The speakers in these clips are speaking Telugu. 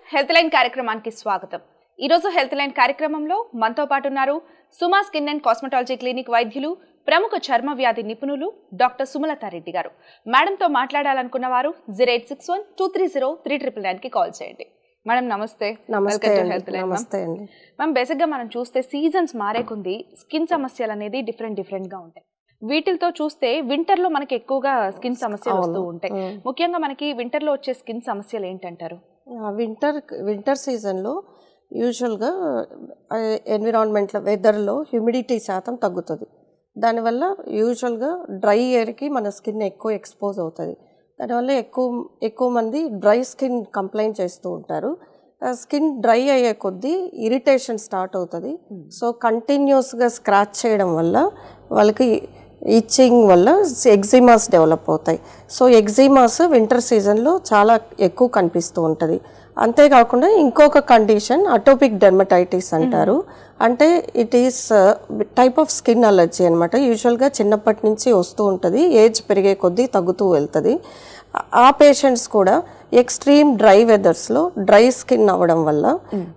హెల్త్ లైన్ కార్యక్రమానికి స్వాగతం ఈరోజు హెల్త్ లైన్ కార్యక్రమంలో మనతో పాటు ఉన్నారు Suma skin and cosmetology clinic వైద్యులు ప్రముఖ చర్మ వ్యాధి నిపుణులు డాక్టర్ సుమలతారెడ్డి గారు మేడంతో మాట్లాడాలనుకున్న వారు zero eight six one two three zero three triple నైన్కి కాల్ చేయండి మేడం నమస్తే నమస్తే Welcome to అండి. Health Line, ma'am. నమస్తే అండి మ్యామ్ బేసిక్గా మనం చూస్తే సీజన్స్ మారే కొంది స్కిన్ సమస్యలు అనేది డిఫరెంట్ డిఫరెంట్గా ఉంటాయి వీటితో చూస్తే వింటర్లో మనకి ఎక్కువగా స్కిన్ సమస్యలు వస్తూ ఉంటాయి ముఖ్యంగా మనకి వింటర్లో వచ్చే స్కిన్ సమస్యలు ఏంటంటారు వింటర్ వింటర్ సీజన్లో యూజువల్గా ఎన్విరాన్మెంట్లో వెదర్లో హ్యూమిడిటీ శాతం తగ్గుతుంది దానివల్ల యూజువల్గా డ్రై ఎయిర్కి మన స్కిన్ ఎక్కువ ఎక్స్పోజ్ అవుతుంది దానివల్ల ఎక్కువ ఎక్కువ మంది డ్రై స్కిన్ కంప్లైంట్ చేస్తూ ఉంటారు స్కిన్ డ్రై అయ్యే కొద్దీ ఇరిటేషన్ స్టార్ట్ అవుతుంది సో కంటిన్యూస్గా స్క్రాచ్ చేయడం వల్ల వాళ్ళకి ఇచ్చింగ్ వల్ల ఎగ్జిమాస్ డెవలప్ అవుతాయి సో ఎగ్జిమాస్ వింటర్ సీజన్లో చాలా ఎక్కువ కనిపిస్తూ ఉంటుంది అంతేకాకుండా ఇంకొక కండిషన్ అటోపిక్ డెర్మటైటిస్ అంటారు అంటే it is type of skin allergy అనమాట యూజువల్గా చిన్నప్పటి నుంచి వస్తూ ఉంటుంది ఏజ్ పెరిగే కొద్దీ తగ్గుతూ వెళ్తుంది ఆ పేషెంట్స్ కూడా ఎక్స్ట్రీమ్ డ్రై వెదర్స్లో డ్రై స్కిన్ అవ్వడం వల్ల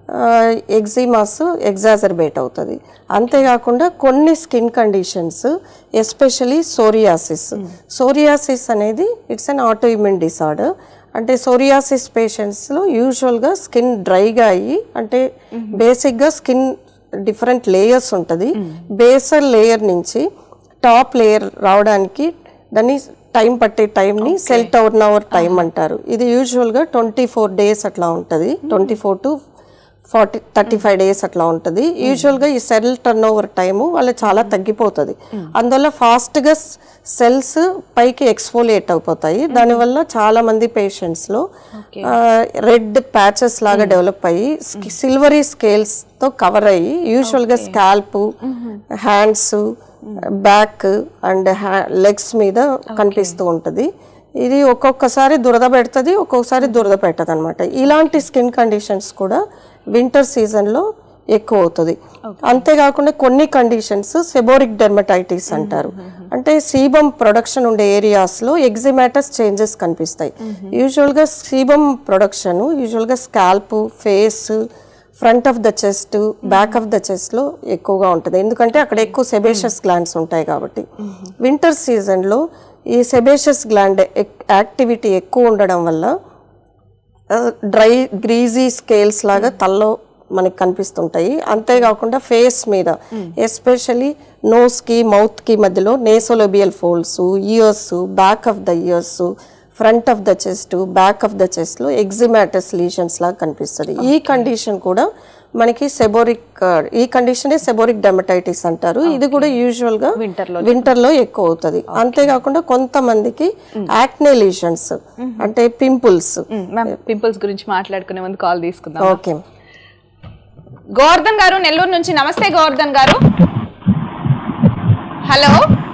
ఎగ్జిమాస్ ఎగ్జాజర్బేట్ అవుతుంది అంతేకాకుండా కొన్ని skin conditions especially psoriasis psoriasis అనేది it's an auto immune disorder అంటే సోరియాసిస్ పేషెంట్స్లో యూజువల్గా స్కిన్ డ్రైగా అయ్యి అంటే బేసిక్గా స్కిన్ డిఫరెంట్ లేయర్స్ ఉంటుంది బేసల్ లేయర్ నుంచి టాప్ లేయర్ రావడానికి దాన్ని టైం పట్టే టైంని సెల్ టర్న్ అవర్ టైం అంటారు ఇది యూజువల్గా ట్వంటీ ఫోర్ డేస్ అట్లా ఉంటుంది twenty four to forty thirty five days అట్లా ఉంటుంది యూజువల్గా ఈ సెల్ టర్న్ ఓవర్ టైము వాళ్ళ చాలా తగ్గిపోతుంది అందువల్ల ఫాస్ట్గా సెల్స్ పైకి ఎక్స్ఫోలియేట్ అయిపోతాయి దానివల్ల చాలా మంది పేషెంట్స్లో రెడ్ ప్యాచెస్ లాగా డెవలప్ అయ్యి సిల్వరీ స్కేల్స్తో కవర్ అయ్యి యూజువల్గా scalp hands back and legs మీద కనిపిస్తూ ఉంటుంది ఇది ఒక్కొక్కసారి దురద పెడుతుంది ఒక్కొక్కసారి దురద పెట్టదు అనమాట ఇలాంటి స్కిన్ కండిషన్స్ కూడా వింటర్ సీజన్లో ఎక్కువ అవుతుంది అంతేకాకుండా కొన్ని కండిషన్స్ సెబోరిక్ డెర్మటైటిస్ అంటారు అంటే సీబం ప్రొడక్షన్ ఉండే ఏరియాస్లో ఎగ్జిమాటస్ చేంజెస్ కనిపిస్తాయి యూజువల్గా సీబం ప్రొడక్షన్ యూజువల్గా scalp face front of the chest back of the చెస్ట్లో ఎక్కువగా ఉంటుంది ఎందుకంటే అక్కడ ఎక్కువ సెబేషియస్ గ్లాండ్స్ ఉంటాయి కాబట్టి వింటర్ సీజన్లో ఈ సెబేషియస్ గ్లాండ్ యాక్టివిటీ ఎక్కువ ఉండడం వల్ల డ్రై గ్రీజీ స్కేల్స్ లాగా తల్లో మనకి కనిపిస్తుంటాయి అంతేకాకుండా ఫేస్ మీద ఎస్పెషలీ నోస్కి మౌత్కి మధ్యలో nasolabial folds ears back of the ears front of the chest back of the చెస్ట్లో ఎగ్జిమాటస్ లీషన్స్ లాగా కనిపిస్తుంది ఈ కండిషన్ కూడా మనకి సెబోరిక్ ఈ కండిషనే సెబోరిక్ డెమటైటిస్ అంటారు ఇది కూడా యూజువల్గా వింటర్లో వింటర్లో ఎక్కువ అవుతుంది అంతేకాకుండా కొంతమందికి యాక్నే లీషన్స్ అంటే పింపుల్స్ మ్యామ్ పింపుల్స్ గురించి మాట్లాడుకునే ముందు కాల్ తీసుకుందాం ఓకే గోవర్ధన్ గారు నెల్లూరు నుంచి నమస్తే గోవర్ధన్ గారు హలో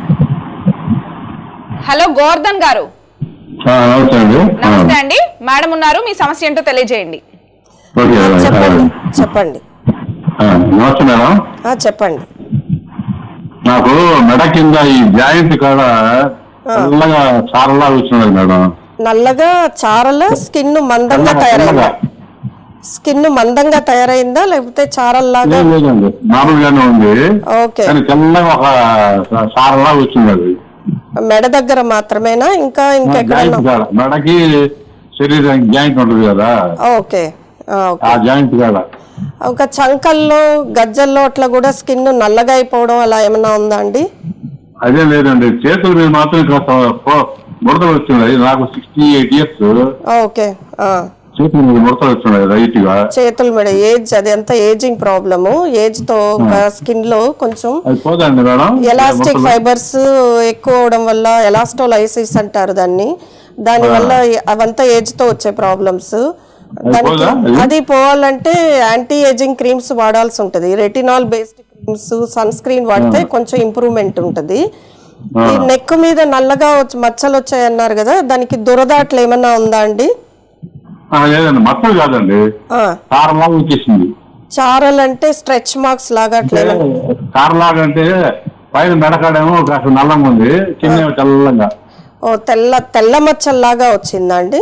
హలో గోవర్ధన్ గారు ఆ, నమస్తే అండి ఆ, నమస్తే అండి మేడం ఉన్నారు మీ సమస్య ఏంటో తెలియజేయండి ఓకే అలాగే, చెప్పండి అలాగే. చెప్పండి ఆ, నమస్తే మేడం ఆ, చెప్పండి నాకు మెడ కింద ఈ జాయింట్ కాడ చల్లగా చారలా వచ్చినది మేడం నల్లగా చారల స్కిన్ మందంగా చల్లగా, తయారైందా చల్లగా. స్కిన్ మందంగా తయారైందా లేకపోతే చారల్లాగా ఏం లేదండి మామూలుగానే ఉంది ఓకే కానీ చల్లగా ఒక చారలా వచ్చింది అది మెడ దగ్గర మాత్రమేనా ఇంకా ఇంకెక్కడన్నా జాయింట్ కాడ మెడకి శరీరం జాయింట్ ఉంటుంది కదా ఓకే ఆ, ఓకే ఆ జాయింట్ కాడ ఒక చంకల్లో గజ్జల్లో అట్లా కూడా స్కిన్ నల్లగా అయిపోవడం అలా ఏమైనా ఉందా అండి అదే లేదండి చేతుల మీద మాత్రం కాస్త పో- ముడతలు వచ్చినాయి నాకు సిక్స్టీ ఎయిట్ ఇయర్స్ ఓకే ఆ. చేతుల మీద ముడతలు వచ్చినాయి రైట్ గా చేతుల మీద ఏజ్ అది ఎంత ఏజింగ్ ప్రాబ్లము ఏజ్ తో స్కిన్ లో కొంచెం అది పోదండి మేడం ఎలాస్టిక్ ఫైబర్స్ ఎక్కువ అవడం వల్ల ఎలాస్టోలైసిస్ అంటారు దాన్ని దాని వల్ల అవంతా ఏజ్ తో వచ్చే ప్రాబ్లమ్స్ దానికి పోదా? అది? అది పోవాలంటే యాంటీ ఏజింగ్ క్రీమ్స్ వాడాల్సి ఉంటుంది retinol based creams sun screen వాడితే కొంచెం ఇంప్రూవ్మెంట్ ఉంటుంది ఈ నెక్ మీద నల్లగా వచ్చి మచ్చలు వచ్చాయి అన్నారు కదా దానికి దురద అట్లా ఏమన్నా ఉందా అండి ఆ, లేదండి మొత్తం కాదండి ఆ, కారలాగా వచ్చేసింది చారల్ అంటే స్ట్రెచ్ మార్క్స్ లాగా అట్లా ఏమన్నా కారలాగా అంటే పైన మెడకాడేమో కాస్త నల్లంగా ఉంది కింద తెల్లంగా ఓ తెల్ల తెల్ల మచ్చల్లాగా వచ్చిందా అండి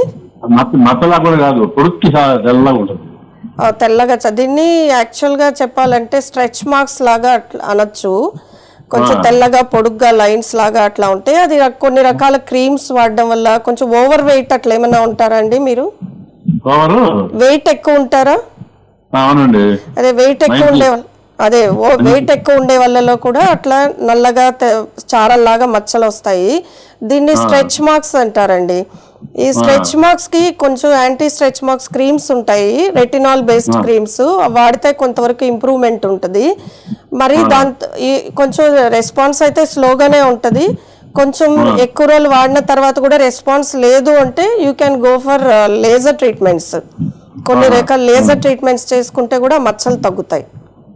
మచ్చ మచ్చలా కూడా కాదు పొడుక్కి సా- తెల్లగా ఉంటుంది ఆ, తెల్లగా చ- దీన్ని యాక్చువల్గా చెప్పాలంటే స్ట్రెచ్ మార్క్స్ లాగా అట్లా అనొచ్చు కొంచెం తెల్లగా పొడుగ్గా లైన్స్ లాగా అట్లా ఉంటాయి అది కొన్ని రకాల క్రీమ్స్ వాడడం వల్ల కొంచెం ఓవర్ వెయిట్ అట్లా ఏమైనా ఉంటారా అండి మీరు కవరు వెయిట్ ఎక్కువ ఉంటారా అవునండి అదే వెయిట్ ఎక్కువ ఉండే వాళ్ళ- అదే ఓ వెయిట్ ఎక్కువ ఉండే వాళ్ళలో కూడా అట్లా నల్లగా తె- చారల్లాగా మచ్చలు వస్తాయి దీన్ని స్ట్రెచ్ మార్క్స్ అంటారండి ఈ స్ట్రెచ్ మార్క్స్ కి కొంచెం యాంటీ స్ట్రెచ్ మార్క్స్ క్రీమ్స్ ఉంటాయి రెటినాల్ బేస్డ్ క్రీమ్స్ వాడితే కొంతవరకు ఇంప్రూవ్మెంట్ ఉంటుంది మరి దాంతో ఈ కొంచెం రెస్పాన్స్ అయితే స్లోగానే ఉంటుంది కొంచెం ఎక్కువ రోజులు వాడిన తర్వాత కూడా రెస్పాన్స్ లేదు అంటే you can go for laser treatments కొన్ని రకాల లేజర్ ట్రీట్మెంట్స్ చేసుకుంటే కూడా మచ్చలు తగ్గుతాయి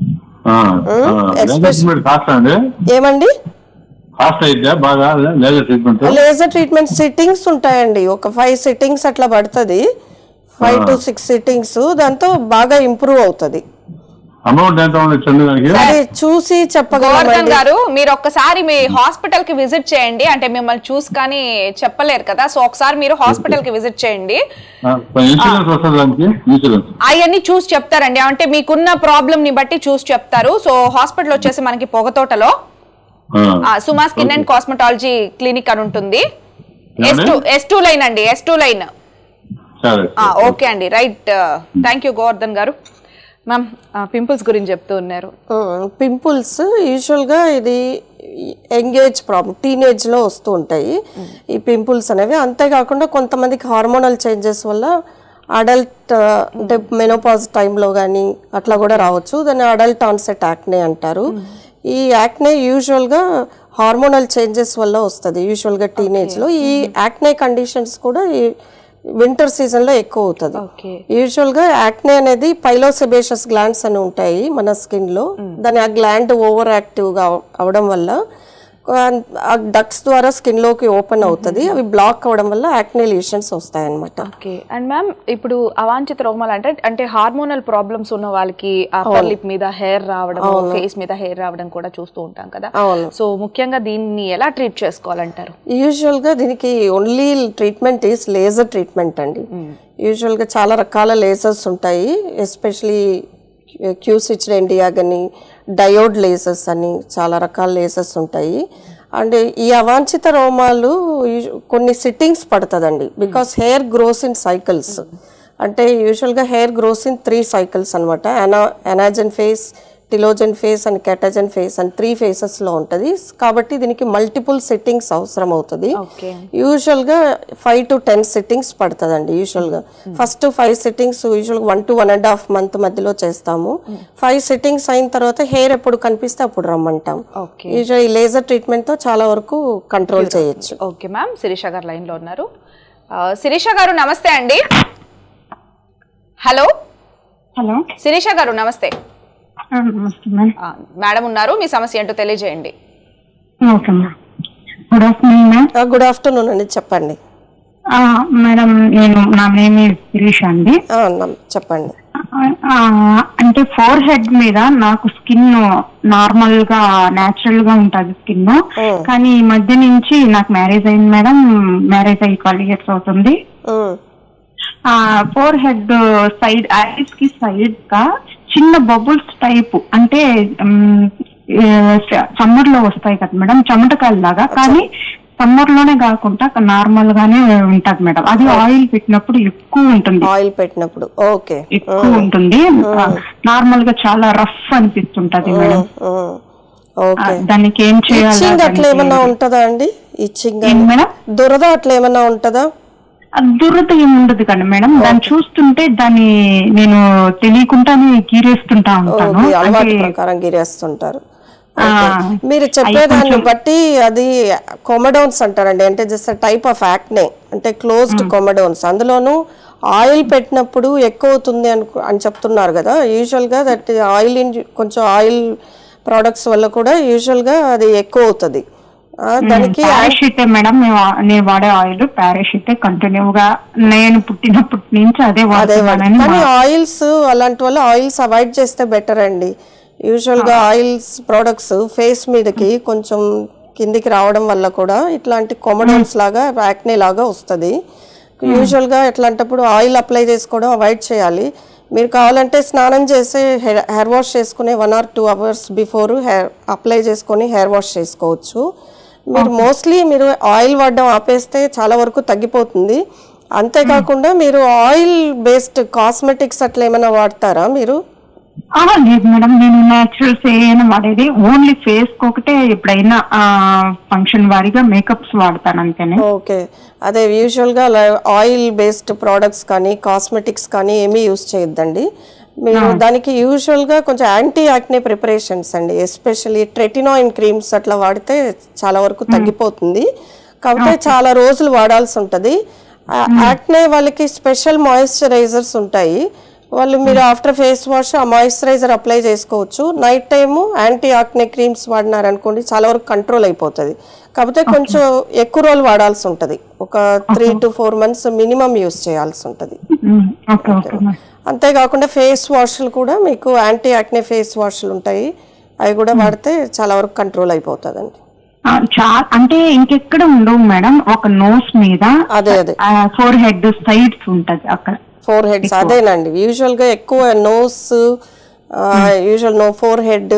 ట్రీట్మెంట్ కాస్ట్ అండి ఏమండి కాస్ట్ అయితే బాగా laser treatment laser treatment sittings ఉంటాయండి ఒక ఫైవ్ సిట్టింగ్స్ అట్లా పడుతుంది ఫైవ్ టు సిక్స్ సిట్టింగ్స్ దాంతో బాగా ఇంప్రూవ్ అవుతుంది అమౌంట్ ఎంత ఉండొచ్చు దానికి అది చూసి గోవర్ధన్ చెప్పగలమండి గారు మీరు ఒక్కసారి మీ హాస్పిటల్ కి విజిట్ చేయండి అంటే మిమ్మల్ని చూసి కానీ చెప్పలేరు కదా సో ఒకసారి మీరు హాస్పిటల్ కి విజిట్ చేయండి ఇన్సూరెన్స్ వస్తుంది దానికి ఇన్సూరెన్స్ అవన్నీ చూసి చెప్తారండి అంటే మీకున్న ప్రాబ్లమ్ ని బట్టి చూసి చెప్తారు సో హాస్పిటల్ వచ్చేసి మనకి పొగతోటలో ఆ, Suma skin and cosmetology clinic అని ఉంటుంది S two S two line అండి ఎస్ టూ లైన్ సరే ఓకే అండి రైట్ థ్యాంక్ యూ గోవర్ధన్ గారు మ్యామ్ పింపుల్స్ గురించి చెప్తూ ఉన్నారు పింపుల్స్ యూజువల్గా ఇది ఎంగేజ్ ప్రాబ్లం టీనేజ్లో వస్తూ ఉంటాయి ఈ పింపుల్స్ అనేవి అంతేకాకుండా కొంతమందికి హార్మోనల్ చేంజెస్ వల్ల అడల్ట్ అంటే మెనోపాజ్ టైంలో కానీ అట్లా కూడా రావచ్చు దాన్ని అడల్ట్ ఆన్సెట్ యాక్నే అంటారు ఈ యాక్నే యూజువల్గా హార్మోనల్ చేంజెస్ వల్ల వస్తుంది యూజువల్గా టీనేజ్లో ఈ యాక్నే కండిషన్స్ కూడా ఈ వింటర్ సీజన్లో ఎక్కువ అవుతుంది ఓకే యూజువల్గా యాక్నే అనేది పైలోసెబేషస్ గ్లాండ్స్ అని ఉంటాయి మన స్కిన్ లో దాని ఆ గ్లాండ్ ఓవర్ యాక్టివ్గా అవడం వల్ల ఆ డక్స్ ద్వారా స్కిన్ లోకి ఓపెన్ అవుతుంది అవి బ్లాక్ అవడం వల్ల యాక్నే లీషన్స్ వస్తాయి అనమాట ఓకే అండ్ మ్యామ్ ఇప్పుడు అవాంఛిత రోగాలు అంటే అంటే హార్మోనల్ ప్రాబ్లమ్స్ ఉన్న వాళ్ళకి అప్పర్ లిప్ మీద హెయిర్ రావడం ఫేస్ మీద హెయిర్ రావడం కూడా చూస్తూ ఉంటాం కదా అవును సో ముఖ్యంగా దీన్ని ఎలా ట్రీట్ చేసుకోవాలంటారు యూజువల్గా దీనికి only treatment is laser treatment అండి యూజువల్గా చాలా రకాల లేజర్స్ ఉంటాయి ఎస్పెషలీ క్యూసిచ్డ్ ఇండియా కానీ డయోడ్ లేజర్స్ అని చాలా రకాల లేజర్స్ ఉంటాయి అండ్ ఈ అవాంఛిత రోమాలు యూజు- కొన్ని సిట్టింగ్స్ పడుతుందండి because hair grows in cycles అంటే యూజువల్గా hair grows in three cycles అనమాట అనా anagen phase telogen phase and catagen phase and three ఫేసెస్లో ఉంటుంది కాబట్టి దీనికి మల్టిపుల్ సిట్టింగ్స్ అవసరం అవుతుంది ఓకే యూజువల్గా ఫైవ్ టు టెన్ సిట్టింగ్స్ పడుతుందండి యూజువల్గా ఫస్ట్ ఫైవ్ సిట్టింగ్స్ యూజువల్గా one to one and half month మధ్యలో చేస్తాము ఫైవ్ సిట్టింగ్స్ అయిన తర్వాత హెయిర్ ఎప్పుడు కనిపిస్తే అప్పుడు రమ్మంటాం ఓకే యూజువల్ ఈ లేజర్ ట్రీట్మెంట్తో చాలా వరకు కంట్రోల్ చేయొచ్చు okay ma'am Sirisha garu line లో ఉన్నారు ఆ, శిరీష గారు నమస్తే అండి హలో హలో శిరీష గారు నమస్తే ఆ, నమస్తే మ్యామ్ ఆ, మేడం ఉన్నారు మీ సమస్య ఏంటో తెలియజేయండి okay ma'am good afternoon ma'am good afternoon అండి చెప్పండి ఆ, మేడం నేను నా నేమ్ శిరీష అండి ఆ, నమ్- చెప్పండి ఆ, అంటే ఫోర్ హెడ్ మీద నాకు స్కిన్ నార్మల్ గా నాచురల్ గా ఉంటది స్కిన్ కానీ ఈ మధ్య నుంచి నాకు మ్యారేజ్ అయింది మేడం మ్యారేజ్ అయ్యి ట్వెల్వ్ ఇయర్స్ అవుతుంది ఉమ్, ఆ ఫోర్ హెడ్ సైడ్ ఐస్ కి సైడ్ గా చిన్న బబుల్స్ టైప్ అంటే సమ్మర్ లో వస్తాయి కదా మేడం చెమటకాయలు లాగా కానీ సమ్మర్ లోనే కాకుండా నార్మల్ గానే ఉంటది మేడం అది ఆయిల్ పెట్టినప్పుడు ఎక్కువ ఉంటుంది ఆయిల్ పెట్టినప్పుడు ఓకే ఎక్కువ ఉంటుంది నార్మల్ గా చాలా రఫ్ అనిపిస్తుంటది మేడం ఉమ్, ఆ, ఓకే దానికి ఏం చేయాలి ఇచ్చింగ్ అట్లా ఏమన్నా ఉంటుందా అండి ఇచ్చింగ్ ఏం మేడం దురద అట్లా ఏమన్నా ఉంటుందా ఆ దురద ఏమి ఉండదు కదా మేడం దాన్ని చూస్తుంటే దాన్ని నేను తెలియకుండానే గీరేస్తుంటా ఉంటాను ఓకే, అలవాటు అంటే ప్రకారం గిరేస్తుంటారు ఆ, మీరు చెప్పేదాన్ని బట్టి అది కొమడోన్స్ అంటారండి అంటే జస్ట్ టైప్ ఆఫ్ యాక్నే అంటే క్లోజ్డ్ కొమడోన్స్ అందులోనూ ఆయిల్ పెట్టినప్పుడు ఎక్కువ అవుతుంది అనుకు అని చెప్తున్నారు కదా యూజువల్గా దట్ ఆయిల్ కొంచెం ఆయిల్ ప్రోడక్ట్స్ వల్ల కూడా యూజువల్గా అది ఎక్కువ అవుతుంది ఆ, దానికి పారాషూటే మేడం మేము ఆ- నేను వాడే ఆయిల్ పారాషూటే కంటిన్యూగా నేను పుట్టినప్పటి నుంచి అదే అదే వాడుతున్నానని కానీ ఆయిల్స్ అలాంటి వల్ల ఆయిల్స్ అవాయిడ్ చేస్తే బెటర్ అండి యూజువల్గా ఆయిల్స్ ప్రోడక్ట్స్ ఫేస్ మీదకి కొంచెం కిందికి రావడం వల్ల కూడా ఇట్లాంటి కొమడోన్స్ లాగా యాక్నే లాగా వస్తుంది యూజువల్గా ఎట్లాంటప్పుడు ఆయిల్ అప్లై చేసుకోవడం అవాయిడ్ చేయాలి మీరు కావాలంటే స్నానం చేసి హెయిర్ హెయిర్ వాష్ చేసుకునే one or two hours before hair apply చేసుకొని హెయిర్ వాష్ చేసుకోవచ్చు మీరు మోస్ట్లీ మీరు ఆయిల్ వాడడం ఆపేస్తే చాలా వరకు తగ్గిపోతుంది అంతేకాకుండా మీరు ఆయిల్ బేస్డ్ కాస్మెటిక్స్ అట్లా ఏమైనా వాడతారా మీరు ఆ, లేదు మేడం నేను న్యాచురల్స్ ఏమైనా వాడేది ఓన్లీ ఫేస్ ఒకటే ఎప్పుడైనా ఫంక్షన్ వారీగా మేకప్స్ వాడతాను అంతేనే ఓకే అదే యూజువల్గా ఆయిల్ బేస్డ్ ప్రోడక్ట్స్ కానీ కాస్మెటిక్స్ కానీ ఏమీ యూస్ చేయొద్దండి మీరు దానికి యూజువల్గా కొంచెం యాంటీ యాక్నే ప్రిపరేషన్స్ అండి ఎస్పెషల్లీ ట్రెటినాయిన్ క్రీమ్స్ అట్లా వాడితే చాలా వరకు తగ్గిపోతుంది కాకపోతే చాలా రోజులు వాడాల్సి ఉంటుంది యాక్నే వాళ్ళకి స్పెషల్ మాయిశ్చరైజర్స్ ఉంటాయి వాళ్ళు మీరు ఆఫ్టర్ ఫేస్ వాష్ ఆ మాయిశ్చరైజర్ అప్లై చేసుకోవచ్చు night time anti acne creams వాడినారనుకోండి చాలా వరకు కంట్రోల్ అయిపోతుంది కాకపోతే కొంచెం ఎక్కువ రోజులు వాడాల్సి ఉంటుంది ఒక three to four months minimum use చేయాల్సి ఉంటుంది ఓకే ఓకే మేడం అంతేకాకుండా ఫేస్ వాష్లు కూడా మీకు యాంటీ యాక్నే ఫేస్ వాష్లు ఉంటాయి అవి కూడా వాడితే చాలా వరకు కంట్రోల్ అయిపోతుందండి ఆ, చా అంటే ఇంకెక్కడ ఉండవు మేడం ఒక నోస్ మీద అదే అదే ఫోర్ హెడ్ సైడ్స్ ఉంటది అక్కడ ఫోర్ హెడ్స్ అదేనండి యూజువల్గా ఎక్కువ nose usual no forehead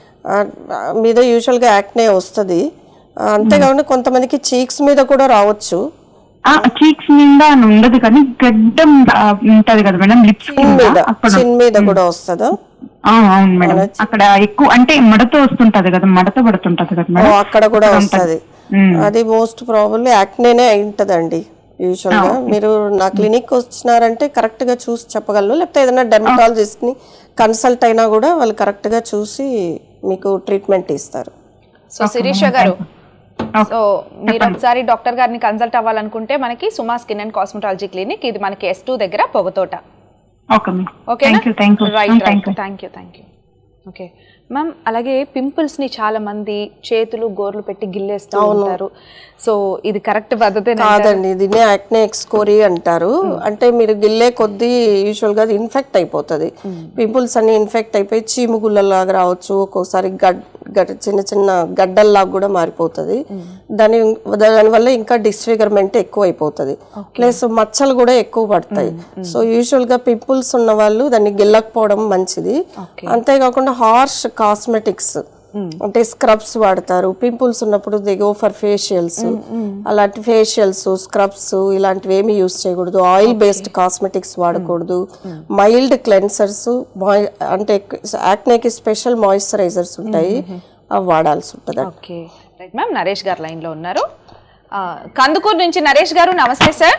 మీద యూజువల్గా యాక్నే వస్తుంది అంతేకాకుండా కొంతమందికి చీక్స్ మీద కూడా రావచ్చు ఆ చీక్స్ మీద అని ఉండదు కానీ గడ్డం ఆ, ఉంటది కదా మేడం లిప్స్ చిన్ మీద అక్కడ చిన్ మీద కూడా వస్తుందా ఆ, అవును మేడం అక్కడ ఎక్కువ అంటే మడత వస్తుంటది కదా మడత పడుతుంటది కదా ఓ, మేడం అక్కడ కూడా వస్తుంది అది మోస్ట్ ప్రాబబ్లీ యాక్నేనే అయి ఉంటుందండి యూజువల్ గా మీరు నా క్లినిక్ వచ్చినారంటే కరెక్ట్ గా చూసి చెప్పగలను లేకపోతే ఏదైనా డెర్మటాలజిస్ట్ ని కన్సల్ట్ అయినా కూడా వాళ్ళు కరెక్ట్ గా చూసి మీకు ట్రీట్మెంట్ ఇస్తారు సో శిరీష గారు సో మీరు ఒకసారి డాక్టర్ గారిని కన్సల్ట్ అవ్వాలనుకుంటే మనకి Suma skin and cosmetology clinic ఇది మనకి ఎస్ టూ దగ్గర Pogathota okay madam okay thank you thank you right thank right you thank you thank you okay ma'am అలాగే పింపుల్స్ ని చాలా మంది చేతులు గోర్లు పెట్టి గిల్లేస్తూ ఉంటారు సో ఇది కరెక్ట్ పద్ధతి కాదండి దీన్ని యాక్నే ఎక్స్కోరీ అంటారు అంటే మీరు గిల్లే కొద్దీ యూజువల్ గా అది ఇన్ఫెక్ట్ అయిపోతుంది పింపుల్స్ అన్ని ఇన్ఫెక్ట్ అయిపోయి చీముగుళ్ళలాగా రావచ్చు ఒక్కోసారి గడ్ గడ్ చిన్న చిన్న గడ్డల్లాగా కూడా మారిపోతుంది దాని దానివల్ల ఇంకా డిస్ఫిగర్మెంట్ ఎక్కువ అయిపోతుంది ప్లస్ మచ్చలు కూడా ఎక్కువ పడతాయి సో యూజువల్ గా పింపుల్స్ ఉన్న వాళ్ళు దాన్ని గిల్లకపోవడం మంచిది అంతేకాకుండా హార్ష్ కాస్మెటిక్స్ అంటే స్క్రబ్స్ వాడతారు పింపుల్స్ ఉన్నప్పుడు దే గో ఫర్ ఫేషియల్స్ అలాంటి ఫేషియల్స్ స్క్రబ్స్ ఇలాంటివి ఏమి యూస్ చేయకూడదు ఆయిల్ బేస్డ్ కాస్మెటిక్స్ వాడకూడదు మైల్డ్ క్లెన్సర్స్ అంటే యాక్నేకి స్పెషల్ మాయిశ్చరైజర్స్ ఉంటాయి అవి వాడాల్సి ఉంటుంది ఓకే రైట్ మ్యామ్ నరేష్ గారు లైన్ లో ఉన్నారు ఆ, కందుకూరు నుంచి నరేష్ గారు నమస్తే సార్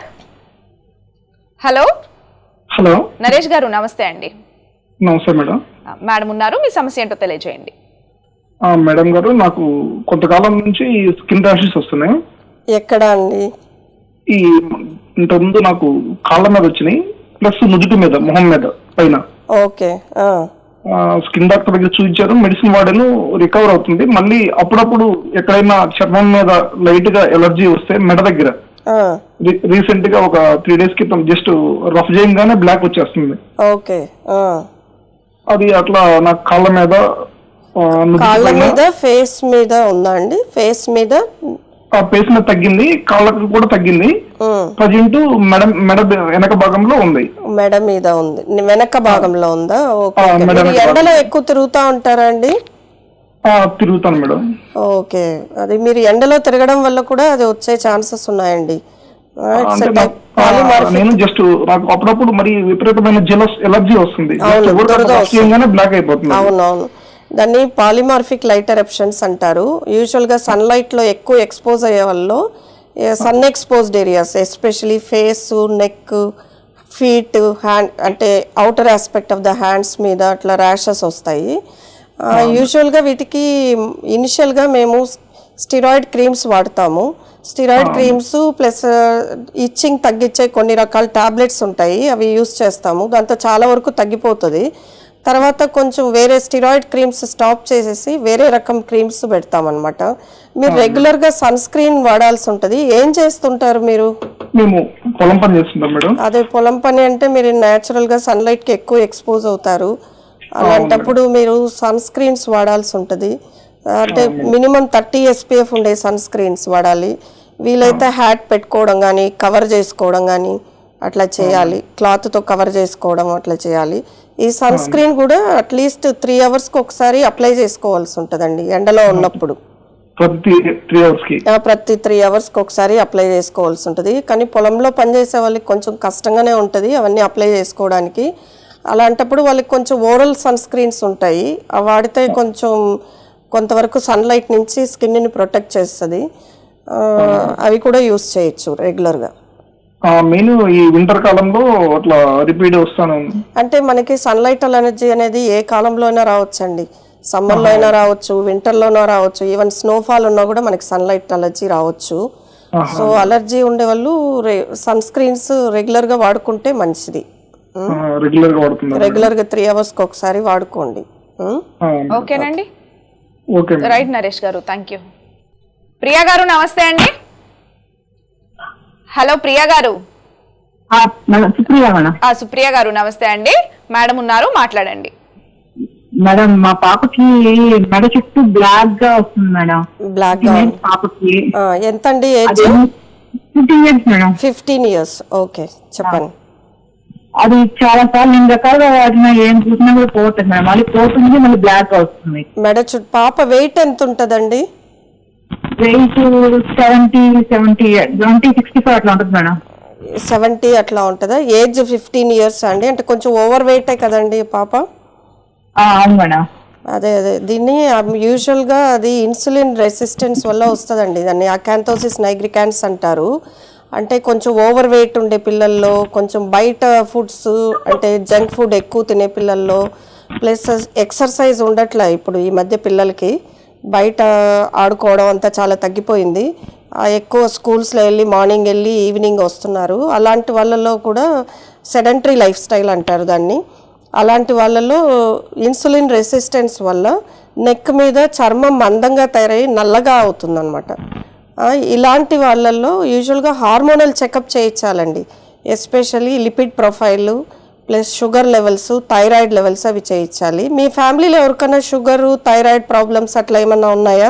హలో హలో నరేష్ గారు నమస్తే అండి నమస్తే మేడం ఆ, మేడం ఉన్నారు మీ సమస్య ఏంటో తెలియజేయండి ఆ, మేడం గారు నాకు కొంతకాలం నుంచి స్కిన్ ర్యాషెస్ వస్తున్నాయి ఎక్కడ అండి ఈ ఇంతకుముందు నాకు కాళ్ళ మీద వచ్చినాయి ప్లస్ నుదుటి మీద మొహం మీద పైన ఓకే స్కిన్ డాక్టర్ దగ్గర చూపించారు మెడిసిన్ వాడాను రికవర్ అవుతుంది మళ్ళీ అప్పుడప్పుడు ఎక్కడైనా చర్మం మీద లైట్ గా ఎలర్జీ వస్తే మెడ దగ్గర రీసెంట్ గా ఒక త్రీ డేస్ క్రితం జస్ట్ రఫ్ చేయగానే బ్లాక్ వచ్చేస్తుంది ఓకే అది అట్లా నాకు కాళ్ళ మీద ఆ, నుదుటి కాళ్ళ పైన మీద ఫేస్ మీద ఉందా అండి ఫేస్ మీద ఆ పేస్ మీద తగ్గింది కాళ్ళకు కూడా తగ్గింది ఉమ్. ప్రజెంట్ మెడ మెడ వెనక భాగంలో ఉంది మెడ మీద ఉంది వెనక భాగంలో ఉందా ఓకే ఆ, ఓకే. మెడ మీరు వెనక ఎండలో ఎక్కువ తిరుగుతా ఉంటారా అండి ఆ, తిరుగుతాను మేడం ఓకే అది మీరు ఎండలో తిరగడం వల్ల కూడా అది వచ్చే ఛాన్సెస్ ఉన్నాయండి ఆ, it's a అంటే type- నాకు- ఆ, polymorphic. నేను జస్ట్ నాకు అప్పుడప్పుడు మరి విపరీతమైన జలస్ ఎలర్జీ వస్తుంది అవును, దురద వస్తుంది. బ్లాక్ అయిపోతుంది అవునవును దాన్ని పాలిమార్ఫిక్ లైట్ ఎరప్షన్స్ అంటారు యూజువల్గా సన్లైట్లో ఎక్కువ ఎక్స్పోజ్ అయ్యే వాళ్ళు sun exposed areas especially face neck feet hand అంటే outer aspect of the hands మీద అట్లా ర్యాషెస్ వస్తాయి యూజువల్గా వీటికి ఇనిషియల్గా మేము స్టిరాయిడ్ క్రీమ్స్ వాడతాము స్టిరాయిడ్ క్రీమ్స్ ప్లస్ ఇచ్చింగ్ తగ్గించే కొన్ని రకాల టాబ్లెట్స్ ఉంటాయి అవి యూస్ చేస్తాము దాంతో చాలా వరకు తగ్గిపోతుంది తర్వాత కొంచెం వేరే స్టిరాయిడ్ క్రీమ్స్ స్టాప్ చేసేసి వేరే రకం క్రీమ్స్ పెడతామన్నమాట మీరు రెగ్యులర్గా సన్ స్క్రీన్ వాడాల్సి ఉంటుంది ఏం చేస్తుంటారు మీరు మేము పొలం పని చేస్తుంటాం మేడం అదే పొలం పని అంటే మీరు న్యాచురల్గా సన్లైట్కి ఎక్కువ ఎక్స్పోజ్ అవుతారు అలాంటప్పుడు మీరు సన్ స్క్రీన్స్ వాడాల్సి ఉంటుంది అంటే మినిమం థర్టీ ఎస్పీఎఫ్ ఉండే సన్ స్క్రీన్స్ వాడాలి వీలైతే హ్యాట్ పెట్టుకోవడం కానీ కవర్ చేసుకోవడం కానీ అట్లా చేయాలి క్లాత్తో కవర్ చేసుకోవడం అట్లా చేయాలి ఈ సన్ స్క్రీన్ కూడా అట్లీస్ట్ త్రీ అవర్స్కి ఒకసారి అప్లై చేసుకోవాల్సి ఉంటుందండి ఎండలో ఉన్నప్పుడు ప్రతి త్రీ అవర్స్ కి ఆ, ప్రతి త్రీ అవర్స్కి ఒకసారి అప్లై చేసుకోవాల్సి ఉంటుంది కానీ పొలంలో పనిచేసే వాళ్ళకి కొంచెం కష్టంగానే ఉంటుంది అవన్నీ అప్లై చేసుకోవడానికి అలాంటప్పుడు వాళ్ళకి కొంచెం ఓరల్ సన్ స్క్రీన్స్ ఉంటాయి అవి వాడితే కొంచెం కొంతవరకు సన్లైట్ నుంచి స్కిన్ని ప్రొటెక్ట్ చేస్తుంది ఆ, అవి కూడా యూస్ చేయొచ్చు రెగ్యులర్గా మెయిన్ ఈ వింటర్ కాలంలో అట్లా రిపీట్ వస్తాను అంటే మనకి సన్లైట్ అలర్జీ అనేది ఏ కాలంలో అయినా రావచ్చండి సమ్మర్లో అయినా రావచ్చు వింటర్లోనో రావచ్చు ఈవెన్ స్నోఫాల్ ఉన్నా కూడా మనకి సన్లైట్ అలర్జీ రావచ్చు సో అలర్జీ ఉండే వాళ్ళు సన్ స్క్రీన్స్ రెగ్యులర్గా వాడుకుంటే మంచిది రెగ్యులర్ గా వాడుతున్నారు రెగ్యులర్గా త్రీ అవర్స్కి ఒకసారి వాడుకోండి ఉం? ఓకేనండి ఓకే మేడం రైట్ నరేష్ గారు థ్యాంక్ యూ ప్రియా గారు నమస్తే అండి హలో ప్రియా గారు ఆ, మేడం సుప్రియ మేడం ఆ సుప్రియ గారు నమస్తే అండి మేడం ఉన్నారు మాట్లాడండి మేడం మా పాపకి మెడ చుట్టూ బ్లాక్ గా వస్తుంది మేడం బ్లాక్ గా ఉంది. పాపకి ఆ, ఎంతండి ఏజ్ అది fifteen years madam fifteen years okay చెప్పండి అది చాలా సార్లు నేను రకాలుగా వాడినా ఏం చూసినా కూడా పోతుంది మేడం మళ్ళీ పోతుంది మళ్ళీ బ్లాక్ గా వస్తుంది మెడ చుట్టూ పాప వెయిట్ ఎంత ఉంటుందండి weight seventy seventy seventy sixty five అట్లా ఉంటుంది మేడం సెవెంటీ అట్లా ఉంటుందా ఏజ్ ఫిఫ్టీన్ ఇయర్స్ అండి అంటే కొంచెం ఓవర్ వెయిటే కదండి పాప ఆ, అవును మేడం అదే అదే దీన్ని యూజువల్గా అది ఇన్సులిన్ రెసిస్టెన్స్ వల్ల వస్తుందండి దాన్ని అకాంతోసిస్ నైగ్రికాన్స్ అంటారు అంటే కొంచెం ఓవర్ వెయిట్ ఉండే పిల్లల్లో కొంచెం బయట ఫుడ్స్ అంటే జంక్ ఫుడ్ ఎక్కువ తినే పిల్లల్లో ప్లస్ ఎక్సర్సైజ్ ఉండట్లే ఇప్పుడు ఈ మధ్య పిల్లలకి బయట ఆడుకోవడం అంతా చాలా తగ్గిపోయింది ఆ ఎక్కువ స్కూల్స్లో వెళ్ళి మార్నింగ్ వెళ్ళి ఈవినింగ్ వస్తున్నారు అలాంటి వాళ్ళలో కూడా సెడెంటరీ లైఫ్ స్టైల్ అంటారు దాన్ని అలాంటి వాళ్ళలో ఇన్సులిన్ రెసిస్టెన్స్ వల్ల నెక్ మీద చర్మం మందంగా తయారై నల్లగా అవుతుందన్నమాట ఆ, ఇలాంటి వాళ్ళల్లో యూజువల్గా హార్మోనల్ చెకప్ చేయించాలండి especially lipid profile plus sugar levels thyroid levels అవి చేయించాలి మీ ఫ్యామిలీలో ఎవరికైనా షుగరు థైరాయిడ్ ప్రాబ్లమ్స్ అట్లా ఏమన్నా ఉన్నాయా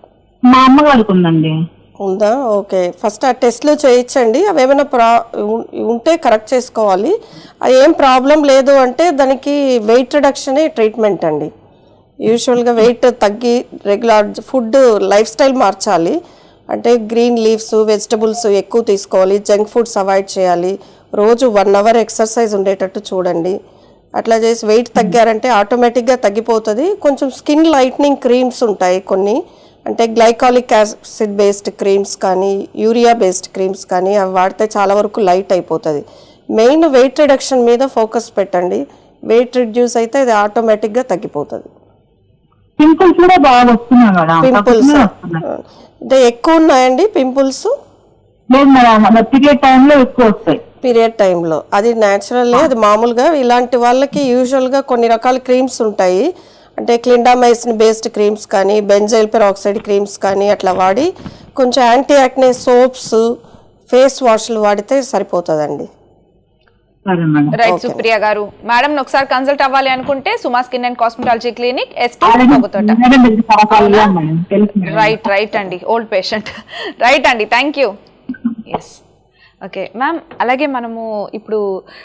మా అమ్మగారికి ఉందండి ఉందా ఓకే ఫస్ట్ ఆ టెస్ట్లు చేయించండి అవి ఏమైనా ప్రా ఉం- ఉంటే కరెక్ట్ చేసుకోవాలి అది ఏం ప్రాబ్లం లేదు అంటే దానికి వెయిట్ రిడక్షనే ట్రీట్మెంట్ అండి యూజువల్గా వెయిట్ తగ్గి రెగ్యులర్ ఫుడ్ లైఫ్ స్టైల్ మార్చాలి అంటే గ్రీన్ లీవ్స్ వెజిటబుల్స్ ఎక్కువ తీసుకోవాలి జంక్ ఫుడ్స్ అవాయిడ్ చేయాలి రోజు వన్ అవర్ ఎక్సర్సైజ్ ఉండేటట్టు చూడండి అట్లా చేసి వెయిట్ తగ్గారంటే ఆటోమేటిక్గా తగ్గిపోతుంది కొంచెం స్కిన్ లైట్నింగ్ క్రీమ్స్ ఉంటాయి కొన్ని అంటే గ్లైకాలిక్ యాసిడ్ బేస్డ్ క్రీమ్స్ కానీ యూరియా బేస్డ్ క్రీమ్స్ కానీ అవి వాడితే చాలా వరకు లైట్ అయిపోతుంది మెయిన్ వెయిట్ రిడక్షన్ మీద ఫోకస్ పెట్టండి వెయిట్ రిడ్యూస్ అయితే అది ఆటోమేటిక్గా తగ్గిపోతుంది పింపుల్స్ కూడా బాగా వస్తున్నాయి మేడం పింపుల్స్ తక్కువనే వస్తున్నాయి. అంటే ఎక్కువ ఉన్నాయండి పింపుల్స్ లేదు మేడం పీరియడ్ టైంలో ఎక్కువ వస్తాయి పీరియడ్ టైంలో అది న్యాచురల్లీ అది మామూలుగా ఇలాంటి వాళ్ళకి యూజువల్గా కొన్ని రకాల క్రీమ్స్ ఉంటాయి అంటే క్లిండామైసిన్ బేస్డ్ క్రీమ్స్ కానీ బెంజైల్ పెరాక్సైడ్ క్రీమ్స్ కానీ అట్లా వాడి కొంచెం యాంటీ యాక్నే సోప్స్ ఫేస్ వాష్లు వాడితే సరిపోతుందండి సరే మేడం రైట్ సుప్రియ గారు మేడం ఒకసారి కన్సల్ట్ అవ్వాలి అనుకుంటే Suma skin and cosmetology clinic SP Pogathota madam దగ్గర చాలా కాల్ చేయాలి మేడం తెలుసు మేడం. రైట్ రైట్ అండి ఓల్డ్ పేషెంట్ రైట్ అండి thank you yes okay ma'am అలాగే మనము ఇప్పుడు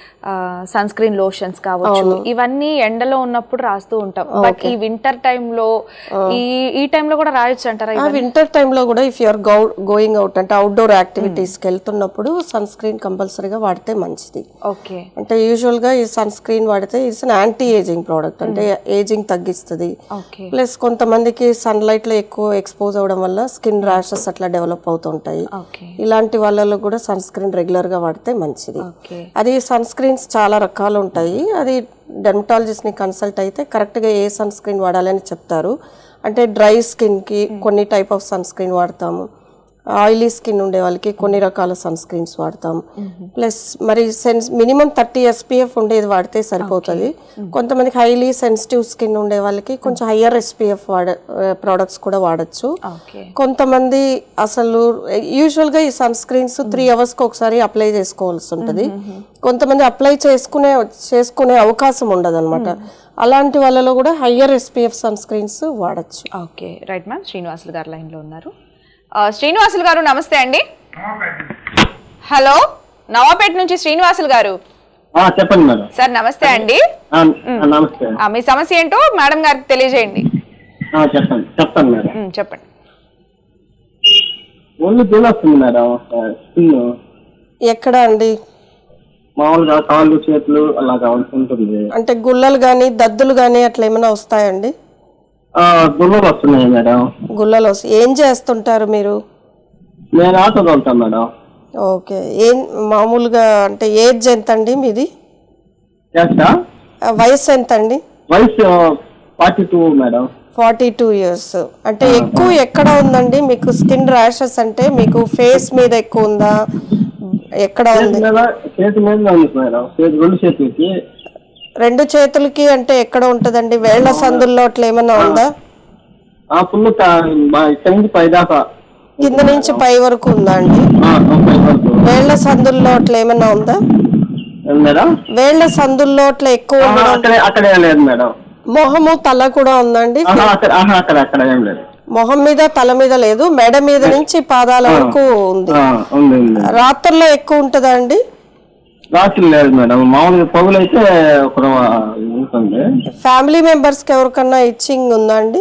సన్ స్క్రీన్ లోషన్స్ కావచ్చు ఇవన్నీ ఎండలో ఉన్నప్పుడు రాస్తూ ఉంటాం బట్ ఈ వింటర్ టైంలో ఈ ఈ టైంలో కూడా రాయొచ్చు అంటారా ఆ వింటర్ టైంలో కూడా if you're go going out అంటే అవుట్డోర్ యాక్టివిటీస్కి వెళ్తున్నప్పుడు సన్ స్క్రీన్ కంపల్సరీగా వాడితే మంచిది ఓకే అంటే యూజువల్గా ఈ సన్ స్క్రీన్ వాడితే it's an anti ageing product అంటే ఏజింగ్ తగ్గిస్తుంది ఓకే ప్లస్ కొంతమందికి సన్లైట్ లో ఎక్కువ ఎక్స్పోజ్ అవడం వల్ల స్కిన్ ర్యాషెస్ అట్లా డెవలప్ అవుతుంటాయి ఓకే ఇలాంటి వాళ్ళలో కూడా సన్ స్క్రీన్ రెగ్యులర్ గా వాడితే మంచిది ఓకే అది సన్ స్క్రీన్స్ చాలా రకాలు ఉంటాయి అది dermatologist ని కన్సల్ట్ అయితే కరెక్ట్ గా ఏ సన్ స్క్రీన్ వాడాలని చెప్తారు అంటే డ్రై స్కిన్ కి కొన్ని టైప్ ఆఫ్ సన్ స్క్రీన్ వాడతాము ఆయిలీ స్కిన్ ఉండే వాళ్ళకి కొన్ని రకాల సన్ స్క్రీన్స్ వాడతాం ప్లస్ మరి సెన్స్ మినిమం థర్టీ ఎస్పీఎఫ్ ఉండేది వాడితే సరిపోతుంది కొంతమందికి హైలీ సెన్సిటివ్ స్కిన్ ఉండే వాళ్ళకి కొంచెం హయ్యర్ ఎస్పీఎఫ్ వాడ ప్రోడక్ట్స్ కూడా వాడచ్చు ఓకే కొంతమంది అసలు యూజువల్గా ఈ సన్ స్క్రీన్స్ త్రీ అవర్స్కి ఒకసారి అప్లై చేసుకోవాల్సి ఉంటుంది కొంతమంది అప్లై చేసుకునే చేసుకునే అవకాశం ఉండదు అనమాట అలాంటి వాళ్ళలో కూడా హయ్యర్ ఎస్పీఎఫ్ సన్ స్క్రీన్స్ వాడచ్చు okay right ma'am Srinivasulu garu లైన్లో ఉన్నారు ఆ, శ్రీనివాసులు గారు నమస్తే అండి హలో నవాపేట నుంచి శ్రీనివాసులు గారు ఆ, చెప్పండి మేడం సార్ నమస్తే అండి ఆ, ఆ, నమస్తే ఆ, మీ సమస్య ఏంటో మేడం గారికి తెలియజేయండి ఆ, చెప్పండి చెప్తాను మేడం ఉమ్, చెప్పండి ఒళ్ళు వస్తుంది మేడం స్కిన్ ఎక్కడ అండి మామూలుగా కాళ్ళు చేతులు అలాగా ఉంటుంది అంటే గుల్లలు కానీ దద్దులు కానీ అట్లా ఏమైనా వస్తాయండి ఆ, గుర్రలు వస్తున్నాయి మేడం గుల్లలు వస్తాయి ఏం చేస్తుంటారు మీరు నేను ఆటో తోలుతాను మేడం ఓకే ఏం మామూలుగా అంటే ఏజ్ ఎంత అండి మీది చేస్తా ఆ, వయసు ఎంత అండి వయసు forty two madam forty two years అంటే ఎక్కువ ఎక్కడ ఉందండి మీకు స్కిన్ ర్యాషెస్ అంటే మీకు ఫేస్ మీద ఎక్కువ ఉందా ఎక్కడ చేతి ఉంది మీద చేతి మీద ఉంది మేడం చేతి రెండు చేతులకి రెండు చేతులకి అంటే ఎక్కడ ఉంటదండి వేళ్ల సందుల్లో అట్లా ఏమైనా ఉందా ఆ ఫుల్ ఇక్కడి నుంచి పై దాకా కింద నుంచి పై వరకు ఉందా అండి ఆ, పై వరకు వేళ్ల సందుల్లో అట్లా ఏమైనా ఉందా ఏం మేడం వేళ్ల సందుల్లో అట్లా ఎక్కువ ఆహా, ఉండడం అక్కడే అక్కడే లేదు మేడం మొహము తల కూడా ఉందండి ఆహా, అక్కడ ఆహా, అక్కడ అక్కడ ఏం లేదు మొహం మీద తల మీద లేదు మెడ మీద నుంచి పాదాల వరకు ఉంది ఆ, ఉంది ఉంది రాత్రుల్లో ఎక్కువ ఉంటుందా అండి రాత్రి లేదు మేడం మామూలుగా పొగలు అయితే ఒక ఉంటుంది ఫ్యామిలీ మెంబర్స్ కి ఎవరికన్నా ఇచ్చింగ్ ఉందా అండి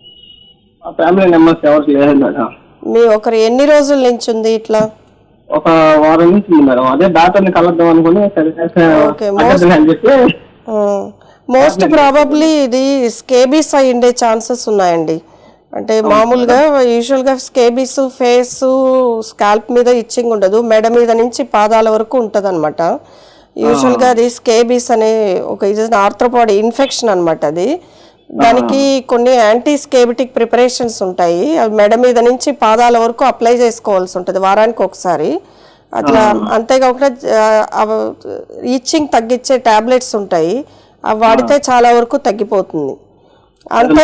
ఆ ఫ్యామిలీ మెంబర్స్ ఎవరికి లేదు మేడం మీ ఒకరు ఎన్ని రోజుల నుంచి ఉంది ఇట్లా ఒక వారం నుంచి ఉంది మేడం అదే డాక్టర్ని కలద్దాం అనుకుని సరే Okay, తగ్గదులే అని చెప్పి మోస్ట్ ప్రాబబ్లీ ఇది స్కేబీస్ అయి ఉండే ఛాన్సెస్ ఉన్నాయండి అంటే మామూలుగా యూజువల్ గా స్కేబీస్ ఫేస్ స్కాల్ప్ మీద ఇచ్చింగ్ ఉండదు మెడ మీద నుంచి పాదాల వరకు ఉంటది అనమాట యూజువల్ గా అది స్కేబీస్ అనే ఒక ఇది ఆర్థ్రోపాడ్ ఇన్ఫెక్షన్ అన్నమాట అది దానికి కొన్ని యాంటీ స్కేబిటిక్ ప్రిపరేషన్స్ ఉంటాయి అవి మెడ మీద నుంచి పాదాల వరకు అప్లై చేసుకోవాల్సి ఉంటుంది వారానికి ఒకసారి అట్లా అంతేకాకుండా ఈచింగ్ తగ్గించే టాబ్లెట్స్ ఉంటాయి అవి వాడితే చాలా వరకు తగ్గిపోతుంది అంతే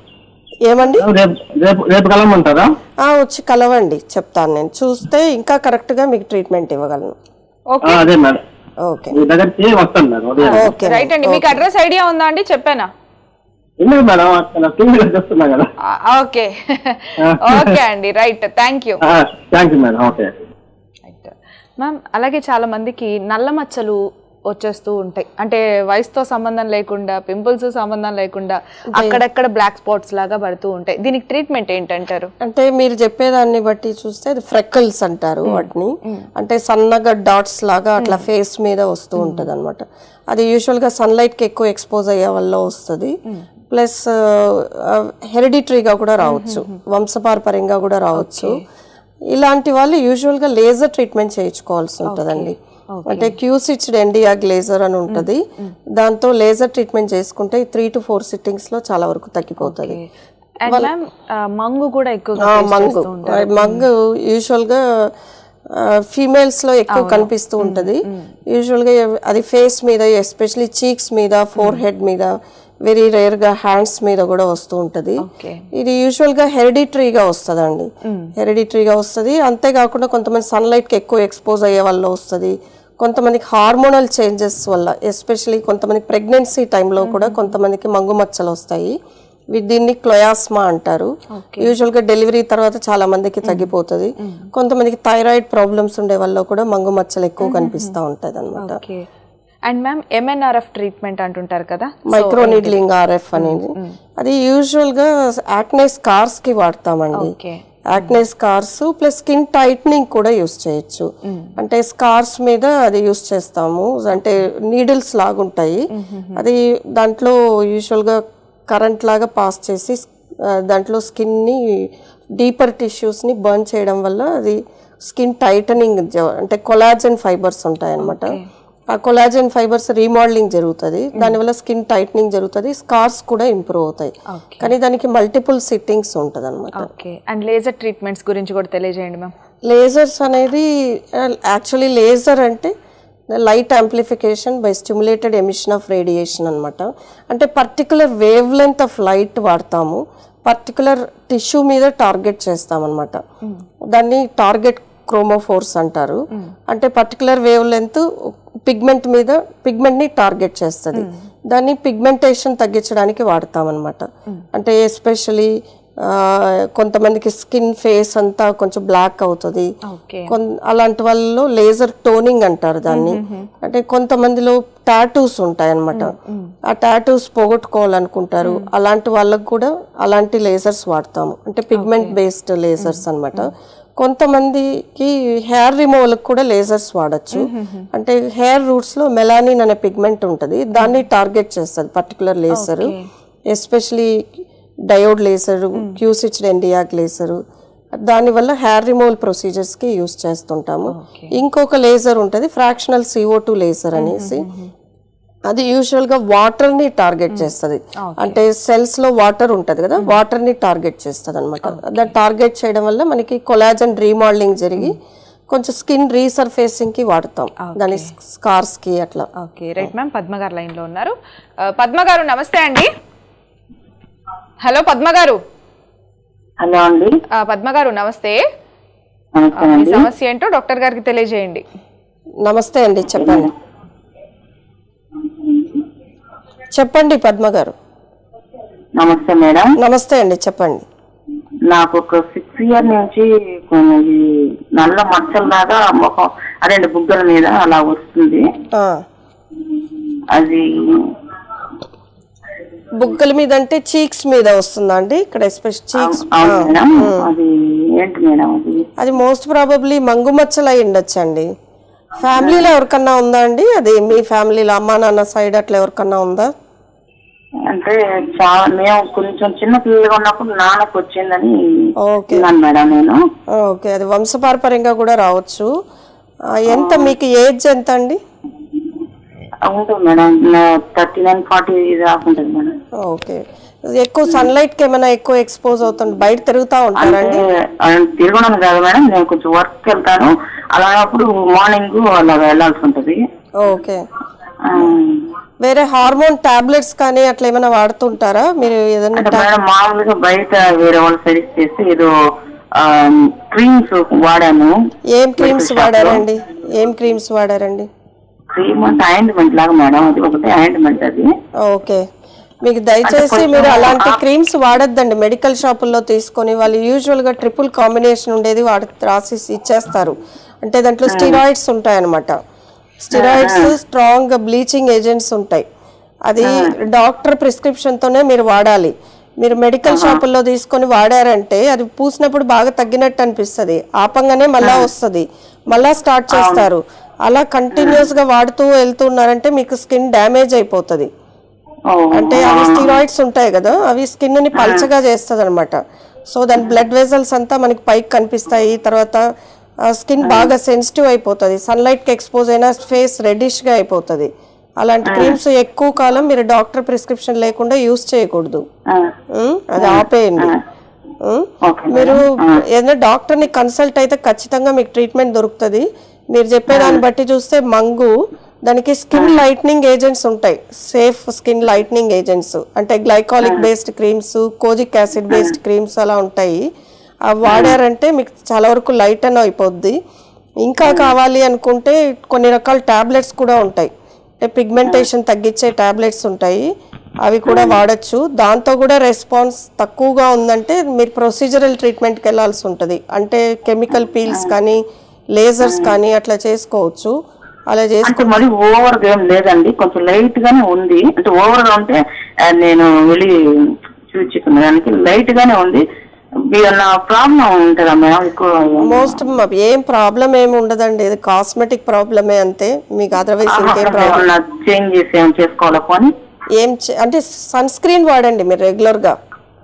ఏమండి రేపు రేపు రేపు కలమంటారా ఆ, వచ్చి కలవండి చెప్తాను నేను చూస్తే ఇంకా కరెక్ట్ గా మీకు ట్రీట్మెంట్ ఇవ్వగలను ఓకే ఆ, అదే మేడం ఓకే మీ దగ్గరికి వస్తాను మేడం ఉదయం ఓకే రైట్ అండి మీకు అడ్రస్ ఐడియా ఉందా అండి చెప్పానా ఎందుకు మేడం అక్కడ టీవీలో చూస్తున్నా కదా ఆ, ఓకే ఓకే అండి right thank you thank you madam okay right ma'am అలాగే చాలా మందికి నల్ల మచ్చలు వచ్చేస్తూ ఉంటాయి అంటే వయసుతో సంబంధం లేకుండా పింపుల్స్ సంబంధం లేకుండా అక్కడక్కడ బ్లాక్ స్పాట్స్ లాగా పడుతూ ఉంటాయి దీనికి ట్రీట్మెంట్ ఏంటంటారు అంటే మీరు చెప్పేదాన్ని బట్టి చూస్తే అది ఫ్రెక్కల్స్ అంటారు వాటిని అంటే సన్నగా డాట్స్ లాగా అట్లా ఫేస్ మీద వస్తూ ఉంటది అనమాట అది యూజువల్ గా సన్లైట్ కి ఎక్కువ ఎక్స్పోజ్ అయ్యే వల్ల వస్తుంది ప్లస్ హెరిడిటరీగా కూడా రావచ్చు వంశపారపర్యంగా కూడా రావచ్చు ఇలాంటి వాళ్ళు యూజువల్ గా లేజర్ ట్రీట్మెంట్ చేయించుకోవాల్సి ఉంటదండి అంటే క్యూసిచ్డ్ ఎండియా గ్లేజర్ అని ఉంటది దాంతో లేజర్ ట్రీట్మెంట్ చేసుకుంటే త్రీ టు ఫోర్ సిట్టింగ్స్ లో చాలా వరకు తగ్గిపోతుంది అండ్ మ్యామ్ మంగు కూడా ఎక్కువగా ఆ, face మంగు చేస్తూ ఉంటారు. మంగు యూజువల్ గా ఫీమేల్స్ లో ఎక్కువ కనిపిస్తూ ఉంటది యూజువల్ గా అది ఫేస్ మీద ఎస్పెషలీ చీక్స్ మీద ఫోర్ హెడ్ మీద వెరీ రేర్ గా హ్యాండ్స్ మీద కూడా వస్తూ ఉంటది ఓకే ఇది యూజువల్ గా హెరిడిటరీగా వస్తుందండి హెరిడిటరీగా వస్తుంది అంతేకాకుండా కొంతమంది సన్లైట్ కి ఎక్కువ ఎక్స్పోజ్ అయ్యే వల్ల వస్తుంది కొంతమందికి హార్మోనల్ చేంజెస్ వల్ల ఎస్పెషలీ కొంతమంది ప్రెగ్నెన్సీ టైంలో కూడా కొంతమందికి మంగు మచ్చలు వస్తాయి వీ- దీన్ని క్లోయాస్మా అంటారు యూజువల్ గా డెలివరీ తర్వాత చాలా మందికి తగ్గిపోతుంది కొంతమందికి థైరాయిడ్ ప్రాబ్లమ్స్ ఉండే వల్ల కూడా మంగు మచ్చలు ఎక్కువ కనిపిస్తూ ఉంటది అనమాట okay and ma'am MNRF treatment అంటుంటారు కదా మైక్రో నీడ్లింగ్ ఆర్ఎఫ్ అనేది అది యూజువల్ గా యాక్నే స్కార్స్ కి వాడతామండి okay acne scars plus skin tightening కూడా యూస్ చేయొచ్చు అంటే స్కార్స్ మీద అది యూస్ చేస్తాము అంటే నీడిల్స్ లాగుంటాయి అది దాంట్లో యూజువల్ గా కరెంట్ లాగా పాస్ చేసి ఆ, దాంట్లో స్కిన్ ని డీపర్ టిష్యూస్ ని బర్న్ చేయడం వల్ల అది స్కిన్ టైటనింగ్ అంటే కొలాజన్ ఫైబర్స్ ఉంటాయి అనమాట ఆ కొలాజన్ ఫైబర్స్ రీమోడలింగ్ జరుగుతుంది దానివల్ల స్కిన్ టైట్నింగ్ జరుగుతుంది స్కార్స్ కూడా ఇంప్రూవ్ అవుతాయి ఓకే కానీ దానికి మల్టిపుల్ సిట్టింగ్స్ ఉంటుంది అనమాట ఓకే అండ్ లేజర్ ట్రీట్మెంట్స్ గురించి కూడా తెలియజేయండి మ్యామ్ లేజర్స్ అనేది యాక్చువల్లీ లేజర్ అంటే light amplification by stimulated emission of radiation అన్నమాట అంటే particular wavelength of light వాడతాము పర్టికులర్ టిష్యూ మీద టార్గెట్ చేస్తామన్నమాట దాన్ని టార్గెట్ క్రోమోఫోర్స్ అంటారు అంటే పర్టికులర్ వేవ్ లెంత్ పిగ్మెంట్ మీద పిగ్మెంట్ ని టార్గెట్ చేస్తుంది దాన్ని పిగ్మెంటేషన్ తగ్గించడానికి వాడతాం అనమాట అంటే ఎస్పెషలీ ఆ, కొంతమందికి స్కిన్ ఫేస్ అంతా కొంచెం బ్లాక్ అవుతుంది ఓకే కొన్- అలాంటి వాళ్ళలో లేజర్ టోనింగ్ అంటారు దాన్ని అంటే కొంతమందిలో టాటూస్ ఉంటాయి అన్నమాట ఆ టాటూస్ పోగొట్టుకోవాలనుకుంటారు అలాంటి వాళ్ళకు కూడా అలాంటి లేజర్స్ వాడతాము అంటే పిగ్మెంట్ బేస్డ్ లేజర్స్ అన్నమాట కొంతమందికి హెయిర్ రిమూవల్ కూడా లేజర్స్ వాడచ్చు అంటే హెయిర్ రూట్స్ లో మెలానిన్ అనే పిగ్మెంట్ ఉంటుంది దాన్ని టార్గెట్ చేస్తుంది particular laser especially diode laser Q switched ND YAG laser దానివల్ల హెయిర్ రిమూవల్ ప్రొసీజర్స్ కి యూస్ చేస్తుంటాము ఇంకొక లేజర్ ఉంటుంది ఫ్రాక్షనల్ సిఓ టూ లేసర్ అనేసి అది యూజువల్ గా వాటర్ ని టార్గెట్ చేస్తుంది అంటే సెల్స్ లో వాటర్ ఉంటది కదా వాటర్ ని టార్గెట్ చేస్తుంది అనమాట దాన్ని టార్గెట్ చేయడం వల్ల మనకి కొలాజన్ రీమోడలింగ్ జరిగి కొంచెం స్కిన్ రీసర్ఫేసింగ్ కి వాడతాం దాని స్కార్స్ కి అట్లా ఓకే రైట్ మ్యామ్ పద్మ గారు లైన్ లో ఉన్నారు ఆ, పద్మ గారు నమస్తే అండి హలో పద్మ గారు హలో అండి ఆ, పద్మ గారు నమస్తే నమస్తే మీ అండి సమస్య ఏంటో డాక్టర్ గారికి తెలియజేయండి నమస్తే అండి చెప్పండి చెప్పండి పద్మ గారు నమస్తే మేడం నమస్తే అండి చెప్పండి నాకు ఒక సిక్స్ ఇయర్ నుంచి కొన్ని ఈ నల్ల మచ్చల్లాగా ముఖం అదే బుగ్గల మీద అలా వస్తుంది ఆ, అది బుగ్గల మీద అంటే చీక్స్ మీద వస్తుందా అండి ఇక్కడ ఎస్పెషల్ చీక్స్ అవును మేడం అది ఏంటి మేడం అది అది మోస్ట్ ప్రాబబ్లీ మంగు మచ్చలు అయి ఉండొచ్చండి ఫ్యామిలీలో ఎవరికన్నా ఉందా అండి అది మీ ఫ్యామిలీలో అమ్మా నాన్న సైడ్ అట్లా ఎవరికన్నా ఉందా అంటే చాలా మేము కొంచెం చిన్న పిల్లలుగా ఉన్నప్పుడు నాన్నకు వచ్చిందని ఓకే విన్నాను మేడం నేను ఓకే అది వంశపారపర్యంగా కూడా రావచ్చు ఆ, ఎంత మీకు ఏజ్ ఎంత అండి ఉంటుంది మేడం థర్టీ నైన్ ఫార్టీ దాకా ఉంటుంది మేడం ఓకే ఎక్కువ సన్లైట్ కి ఏమైనా ఎక్కువ ఎక్స్పోజ్ అవుతుంది బయట తిరుగుతా ఉంటారా అంటే అండి ఆ, తిరగడం కాదు మేడం నేను కొంచెం వర్క్ వెళ్తాను అలాగప్పుడు మార్నింగ్ అలా వెళ్ళాల్సి ఉంటది ఓకే ఆ, వేరే హార్మోన్ టాబ్లెట్స్ కానీ అట్లా ఏమైనా వాడుతుంటారా మీరు ఏదైనా అంటే మేడం మామూలుగా బయట వేరే వాళ్ళు సజెస్ట్ చేస్తే ఏదో క్రీమ్స్ వాడాను ఏం క్రీమ్స్ వాడారండి ఏం క్రీమ్స్ వాడారండి క్రీమ్ అంటే ఆయింట్మెంట్ లాగా మేడం అది ఒకటే ఆయింట్మెంట్ అది ఓకే మీకు దయచేసి మీరు అలాంటి క్రీమ్స్ వాడొద్దండి మెడికల్ షాపుల్లో తీసుకొని వాళ్ళు యూజువల్ గా ట్రిపుల్ కాంబినేషన్ ఉండేది వాడ రాసి ఇచ్చేస్తారు అంటే దాంట్లో స్టిరాయిడ్స్ ఉంటాయి అనమాట స్టిరాయిడ్స్ స్ట్రాంగ్ బ్లీచింగ్ ఏజెంట్స్ ఉంటాయి అది డాక్టర్ ప్రిస్క్రిప్షన్ తోనే మీరు వాడాలి మీరు మెడికల్ షాపుల్లో తీసుకొని వాడారంటే అది పూసినప్పుడు బాగా తగ్గినట్టు అనిపిస్తుంది ఆపంగానే మళ్ళా వస్తుంది మళ్ళా స్టార్ట్ చేస్తారు అలా కంటిన్యూస్ గా వాడుతూ వెళ్తున్నారంటే మీకు స్కిన్ డ్యామేజ్ అయిపోతుంది ఓ, అంటే అవి స్టీరాయిడ్స్ ఉంటాయి కదా అవి స్కిన్ ని పల్చగా చేస్తుంది అనమాట సో దాని బ్లడ్ వెజల్స్ అంతా మనకి పైకి కనిపిస్తాయి తర్వాత స్కిన్ బాగా సెన్సిటివ్ అయిపోతుంది సన్లైట్ కి ఎక్స్పోజ్ అయినా ఫేస్ రెడ్డిష్ గా అయిపోతుంది అలాంటి క్రీమ్స్ ఎక్కువ కాలం మీరు డాక్టర్ ప్రిస్క్రిప్షన్ లేకుండా యూస్ చేయకూడదు ఆ, ఉం? అది ఆపేయండి ఉం? ఓకే మీరు ఏదైనా డాక్టర్ ని కన్సల్ట్ అయితే ఖచ్చితంగా మీకు ట్రీట్మెంట్ దొరుకుతుంది మీరు చెప్పే దాన్ని బట్టి చూస్తే మంగు దానికి స్కిన్ లైట్నింగ్ ఏజెంట్స్ ఉంటాయి సేఫ్ స్కిన్ లైట్నింగ్ ఏజెంట్స్ అంటే glycolic based creams kojic acid based creams అలా ఉంటాయి అవి వాడారంటే మీకు చాలా వరకు లైట్ అని అయిపోద్ది ఇంకా కావాలి అనుకుంటే కొన్ని రకాల టాబ్లెట్స్ కూడా ఉంటాయి అంటే పిగ్మెంటేషన్ తగ్గించే టాబ్లెట్స్ ఉంటాయి అవి కూడా వాడచ్చు దాంతో కూడా రెస్పాన్స్ తక్కువగా ఉందంటే మీరు ప్రొసీజరల్ ట్రీట్మెంట్కి వెళ్ళాల్సి ఉంటుంది అంటే కెమికల్ పీల్స్ కానీ లేజర్స్ కానీ అట్లా చేసుకోవచ్చు అలా చేసుకు అంటే మరి ఓవర్ గా ఏం లేదండి కొంచెం లైట్ గానే ఉంది అంటే ఓవర్ గా ఉంటే ఆ, నేను వెళ్ళి చూచుకున్న దానికి లైట్ గానే ఉంది ఏమన్నా ప్రాబ్లం ఉంటుందా మేడం ఎక్కువ మోస్ట్ ఏం ప్రాబ్లం ఏమి ఉండదండి ఇది కాస్మెటిక్ ప్రాబ్లమే అంతే మీకు అదర్వైజ్ ఇంకేం ప్రాబ్లం ఏమన్నా చేంజ్ చేసి ఏం చేసుకోవాలా పోనీ ఏం చే- అంటే సన్ స్క్రీన్ వాడండి మీరు రెగ్యులర్ గా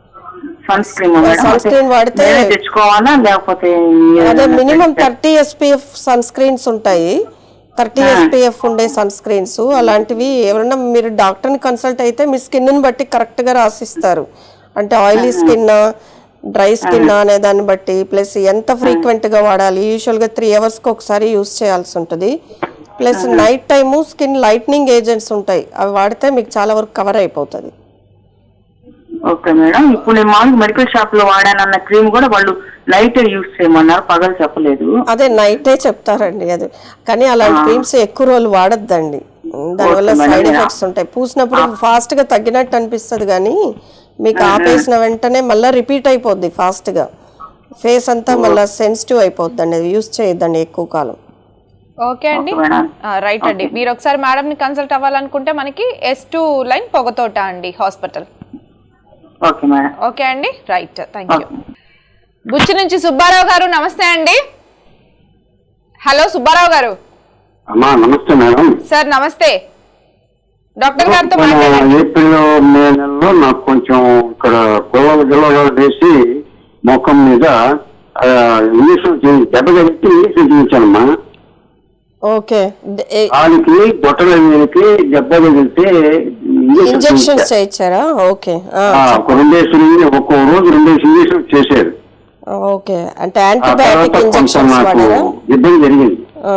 సన్ స్క్రీన్ Sun screen వాడితే- తెచ్చుకోవాలా లేకపోతే అదే minimum thirty SPF sun screens ఉంటాయి థర్టీ ఎస్పీఎఫ్ ఉండే సన్ స్క్రీన్స్ అలాంటివి ఎవరైనా మీరు డాక్టర్ని కన్సల్ట్ అయితే మీ స్కిన్ బట్టి కరెక్ట్ గా రాసిస్తారు అంటే ఆయిలీ స్కిన్ డ్రై స్కిన్ అనే దాన్ని బట్టి ప్లస్ ఎంత ఫ్రీక్వెంట్ గా వాడాలి యూజువల్ గా త్రీ అవర్స్ కి ఒకసారి యూస్ చేయాల్సి ఉంటుంది plus night time skin lightening agents ఉంటాయి అవి వాడితే మీకు చాలా వరకు కవర్ అయిపోతుంది ఓకే మేడం ఇప్పుడు నేను మామూలు మెడికల్ షాప్ లో వాడానన్న క్రీమ్ కూడా వాళ్ళు నైట్ యూస్ చేయమన్నారు పగలు చెప్పలేదు అదే నైటే చెప్తారండి అది కానీ అలాంటి క్రీమ్స్ ఎక్కువ రోజులు వాడొద్దండి దానివల్ల ఓకే మేడం. సైడ్ ఎఫెక్ట్స్ ఉంటాయి పూసినప్పుడు ఫాస్ట్ గా తగ్గినట్టు అనిపిస్తుంది కానీ మీకు ఆపేసిన వెంటనే మళ్ళీ రిపీట్ అయిపోద్ది ఫాస్ట్గా ఫేస్ అంతా మళ్ళీ సెన్సిటివ్ అయిపోద్దండి అది యూస్ చేయొద్దండి ఎక్కువ కాలం ఓకే అండి ఓకే మేడం. రైట్ అండి మీరు ఒకసారి మేడం ని కన్సల్ట్ అవ్వాలనుకుంటే మనకి ఎస్ టూ లైన్ పొగతోట అండి హాస్పిటల్ ఓకే మేడం ఓకే అండి రైట్ థ్యాంక్ యూ బుచ్చి నుంచి సుబ్బారావు గారు నమస్తే అండి హలో సుబ్బారావు గారు అమ్మా నమస్తే మేడం సార్ నమస్తే డాక్టర్ గారితో మన మాట్లాడండి ఏప్రిల్ మే నెలలో నాకు కొంచెం ఇక్కడ గొల్లలు గిల్లలు వేసి ముఖం మీద ఆ, ఇంజక్షన్ చేయి- దెబ్బ తగిలితే ఇంజక్షన్ చేయించానమ్మా ఓకే ద- ఏ- వాళ్ళకి బొట్టల మీదకి దెబ్బ తగిలితే ఇంజక్షన్ ఇంజెక్షన్స్ చేయించా. చేయించారా ఓకే ఆ, ఆ, ఒక రెండేసి ఒక్కో రోజు రెండేసి ఇంజక్షన్ చేశారు ఓకే అంటే ఆ యాంటీబయాటిక్ తర్వాత కొంచెం ఇంజెక్షన్స్ నాకు వాడారా ఇబ్బంది జరిగింది ఆ,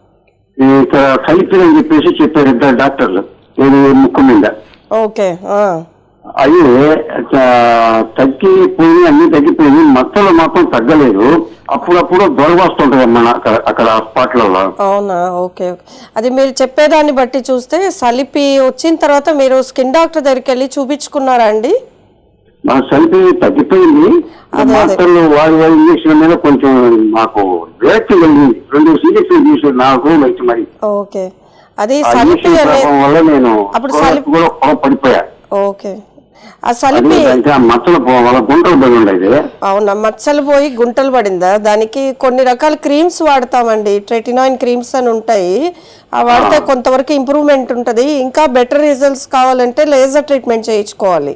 ఇక్కడ కలిపి అని చెప్పేసి చెప్పారు ఇద్దరు డాక్టర్లు నేను ముక్కు మీద ఓకే ఆ, అవి ఆ, తగ్గిపోయి అన్ని తగ్గిపోయి మత్తలు మాత్రం తగ్గలేదు అప్పుడప్పుడు దొర వస్తుంటది మన అక్కడ అక్కడ హాస్పిటల్లో అవునా ఓకే ఓకే అది మీరు చెప్పేదాన్ని బట్టి చూస్తే సలిపి వచ్చిన తర్వాత మీరు స్కిన్ డాక్టర్ దగ్గరికి వెళ్ళి చూపించుకున్నారా అండి మా సలిపి తగ్గిపోయింది అదే. మాత్రలు వారి వారి ఇంజక్షన్ మీద కొంచెం మాకు విరక్తి కలిగింది రెండు ఇంజక్షన్ తీసి నాలుగు రోజులు అయితే మరి ఓకే అది ఆ సలిపి ఇంజక్షన్ అనే ప్రభావం వల్ల నేను అప్పుడు కూడా- సలిపి- కూడా కూడా పడిపోయా ఓకే ఆ అది సలిపి ఇంకా మచ్చలు పో- వల్ల గుంటలు పడి ఉండేది అవునా మచ్చలు పోయి గుంటలు పడిందా దానికి కొన్ని రకాల క్రీమ్స్ వాడతామండి ట్రెటినాయిన్ క్రీమ్స్ అని ఉంటాయి ఆ వాడితే కొంతవరకు ఇంప్రూవ్మెంట్ ఉంటుంది ఇంకా బెటర్ రిజల్ట్స్ కావాలంటే లేజర్ ట్రీట్మెంట్ చేయించుకోవాలి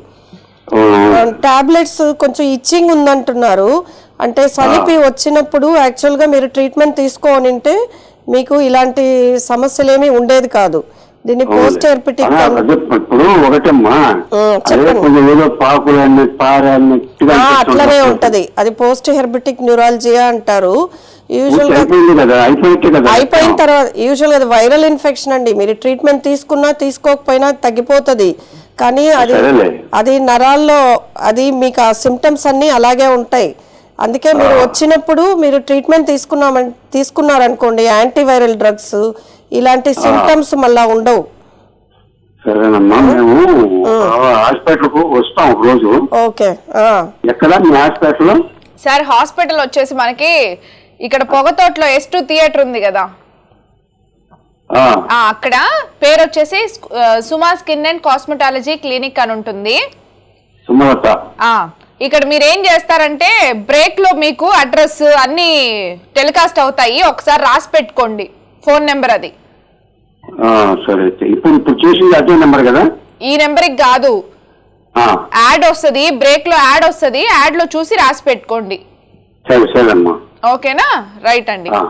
టాబ్లెట్స్ కొంచెం ఇచ్చింగ్ ఉందంటున్నారు అంటే సలిపి వచ్చినప్పుడు యాక్చువల్గా మీరు ట్రీట్మెంట్ తీసుకోని ఉంటే మీకు ఇలాంటి సమస్యలు ఏమీ ఉండేది కాదు దీన్ని పోస్ట్ ఎర్పిటిక్ అలా అదే ఇప్పుడు ఒకటమ్మా ఆ, అదే చెప్పండి. కొంచెం ఏదో పాకులు అన్ని పార అన్నట్టుగా ఆ, అనిపిస్తుంది. అట్లనే ఉంటది అది పోస్ట్ హెర్బిటిక్ న్యూరాలజియా అంటారు యూజువల్ గా అయిపోయింది కదా అయిపోయితే కదా అయిపోయిన తర్వాత యూజువల్ గా వైరల్ ఇన్ఫెక్షన్ అండి మీరు ట్రీట్మెంట్ తీసుకున్నా తీసుకోకపోయినా తగ్గిపోతుంది కానీ అది సరేలే. అది నరాల్లో అది మీకు ఆ సిమ్టమ్స్ అన్ని అలాగే ఉంటాయి అందుకే మీరు వచ్చినప్పుడు మీరు ట్రీట్మెంట్ తీసుకున్నామని తీసుకున్నారనుకోండి యాంటీవైరల్ డ్రగ్స్ ఇలాంటి సిమ్టమ్స్ మళ్ళా ఉండవు సరేనమ్మా మేము హాస్పిటల్ కు వస్తాం ఒక రోజు ఓకే ఎక్కడ మీ హాస్పిటల్ సార్ హాస్పిటల్ వచ్చేసి మనకి ఇక్కడ పొగతోటలో ఎస్ టూ థియేటర్ ఉంది కదా ఆ, అక్కడ పేరు వచ్చేసి స్క్- ఆ, Suma skin and cosmetology clinic అని ఉంటుంది సుమలత ఆ ఇక్కడ మీరు ఏం చేస్తారంటే బ్రేక్ లో మీకు అడ్రస్ అన్ని టెలికాస్ట్ అవుతాయి ఒకసారి రాసి పెట్టుకోండి ఫోన్ నెంబర్ అది ఆ, సరే అయితే ఇప్పుడు ఇప్పుడు చేసింది అదే నెంబర్ కదా ఈ నెంబర్కి కాదు ఆ, యాడ్ వస్తుంది బ్రేక్ లో యాడ్ వస్తుంది యాడ్ లో చూసి రాసి పెట్టుకోండి సరే సరే అమ్మా ఓకేనా రైట్ అండి ఆ.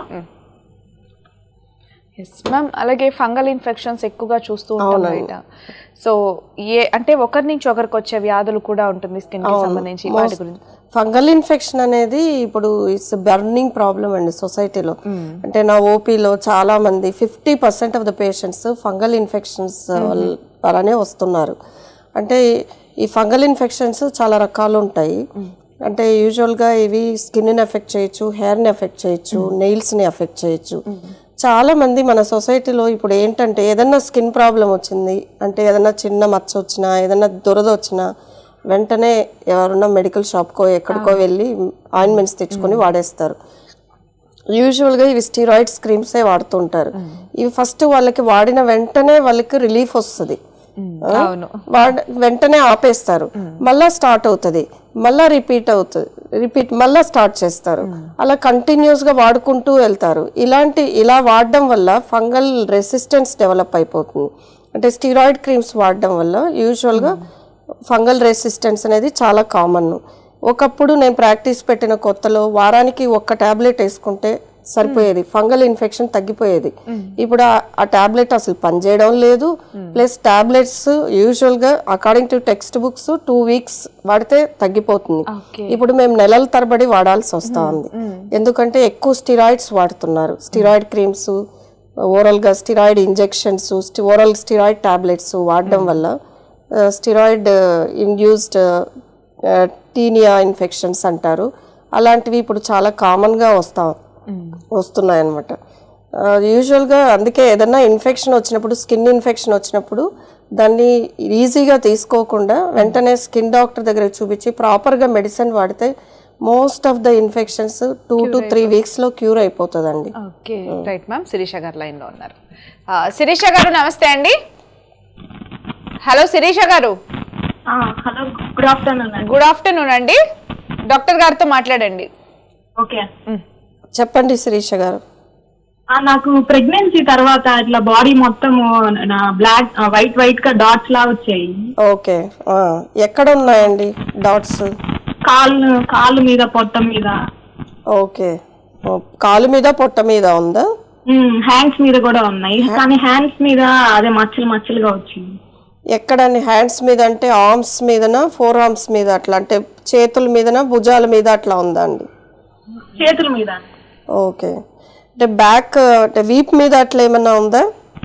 ఎస్ మ్యామ్ అలాగే ఫంగల్ ఇన్ఫెక్షన్స్ ఎక్కువగా చూస్తూ ఉంటాం అవునండి. బయట సో ఏ అంటే ఒకరి నుంచి ఒకరికి వచ్చే వ్యాధులు కూడా ఉంటుంది స్కిన్ కి సంబంధించి వాటి గురించి ఫంగల్ ఇన్ఫెక్షన్ అనేది ఇప్పుడు ఇట్స్ బర్నింగ్ ప్రాబ్లం అండి సొసైటీలో అంటే నా ఓపీలో చాలా మంది fifty percent of the patients fungal infections వల్లనే వస్తున్నారు అంటే ఈ ఫంగల్ ఇన్ఫెక్షన్స్ చాలా రకాలు ఉంటాయి అంటే యూజువల్గా ఇవి స్కిన్ని ఎఫెక్ట్ చేయొచ్చు హెయిర్ని ఎఫెక్ట్ చేయొచ్చు నెయిల్స్ని ఎఫెక్ట్ చేయొచ్చు చాలా మంది మన సొసైటీలో ఇప్పుడు ఏంటంటే ఏదన్నా స్కిన్ ప్రాబ్లం వచ్చింది అంటే ఏదన్నా చిన్న మచ్చ వచ్చినా ఏదన్నా దురద వచ్చినా వెంటనే ఎవరన్నా మెడికల్ షాప్కో ఎక్కడికో వెళ్ళి ఆయింట్మెంట్స్ తెచ్చుకొని వాడేస్తారు యూజువల్గా ఇవి స్టీరాయిడ్స్ క్రీమ్సే వాడుతుంటారు ఇవి ఫస్ట్ వాళ్ళకి వాడిన వెంటనే వాళ్ళకి రిలీఫ్ వస్తుంది అవును వాడ వెంటనే ఆపేస్తారు మళ్ళా స్టార్ట్ అవుతుంది మళ్ళా రిపీట్ అవుతుంది రిపీట్ మళ్ళా స్టార్ట్ చేస్తారు అలా కంటిన్యూస్ గా వాడుకుంటూ వెళ్తారు ఇలాంటి ఇలా వాడడం వల్ల ఫంగల్ రెసిస్టెన్స్ డెవలప్ అయిపోతుంది అంటే స్టీరాయిడ్ క్రీమ్స్ వాడడం వల్ల యూజువల్ గా ఫంగల్ రెసిస్టెన్స్ అనేది చాలా కామన్ ఒకప్పుడు నేను ప్రాక్టీస్ పెట్టిన కొత్తలో వారానికి ఒక్క టాబ్లెట్ వేసుకుంటే సరిపోయేది ఫంగల్ ఇన్ఫెక్షన్ తగ్గిపోయేది ఇప్పుడు ఆ- ఆ టాబ్లెట్ అసలు పనిచేయడం లేదు ప్లస్ టాబ్లెట్స్ యూజువల్ గా according to textbooks two weeks వాడితే తగ్గిపోతుంది ఇప్పుడు మేము నెలల తరబడి వాడాల్సి వస్తా ఉంది ఎందుకంటే ఎక్కువ స్టిరాయిడ్స్ వాడుతున్నారు స్టిరాయిడ్ క్రీమ్స్ ఓరల్ గా steroid injections oral steroid tablets వాడడం వల్ల స్టిరాయిడ్ ఇండ్యూస్డ్ టీనియా ఇన్ఫెక్షన్స్ అంటారు అలాంటివి ఇప్పుడు చాలా కామన్గా వస్తా వస్తున్నాయి అనమాట యూజువల్గా అందుకే ఏదన్నా ఇన్ఫెక్షన్ వచ్చినప్పుడు స్కిన్ ఇన్ఫెక్షన్ వచ్చినప్పుడు దాన్ని ఈజీగా తీసుకోకుండా వెంటనే స్కిన్ డాక్టర్ దగ్గర చూపించి ప్రాపర్గా మెడిసిన్ వాడితే most of the infections two to three వీక్స్లో క్యూర్ అయిపోతుందండి okay right ma'am Sirisha garu line లో ఉన్నారు ఆ, శిరీష గారు నమస్తే అండి hello Sirisha garu hello good afternoon అండి గుడ్ ఆఫ్టర్నూన్ అండి డాక్టర్ గారితో మాట్లాడండి ఓకే చెప్పండి శిరీష గారు నాకు ప్రెగ్నెన్సీ తర్వాత ఇట్లా బాడీ మొత్తం బ్లాక్ వైట్ వైట్ గా డాట్స్ లా వచ్చాయి ఓకే ఆ, ఎక్కడ ఉన్నాయండి డాట్స్ కాళ్ళు కాళ్ళు మీద పొట్ట మీద ఓకే ఓ, కాలు మీద పొట్ట మీద ఉందా హ్యాండ్స్ మీద కూడా ఉన్నాయి కానీ హ్యాండ్స్ మీద అదే మచ్చలు మచ్చలుగా వచ్చింది ఎక్కడండి హ్యాండ్స్ మీద అంటే ఆర్మ్స్ మీదనా ఫోర్ ఆర్మ్స్ మీద అట్లా అంటే చేతుల మీదనా భుజాల మీద అట్లా ఉందా అండి చేతుల మీద ఓకే అంటే బ్యాక్ అంటే వీప్ మీద అట్లా ఏమన్నా ఉందా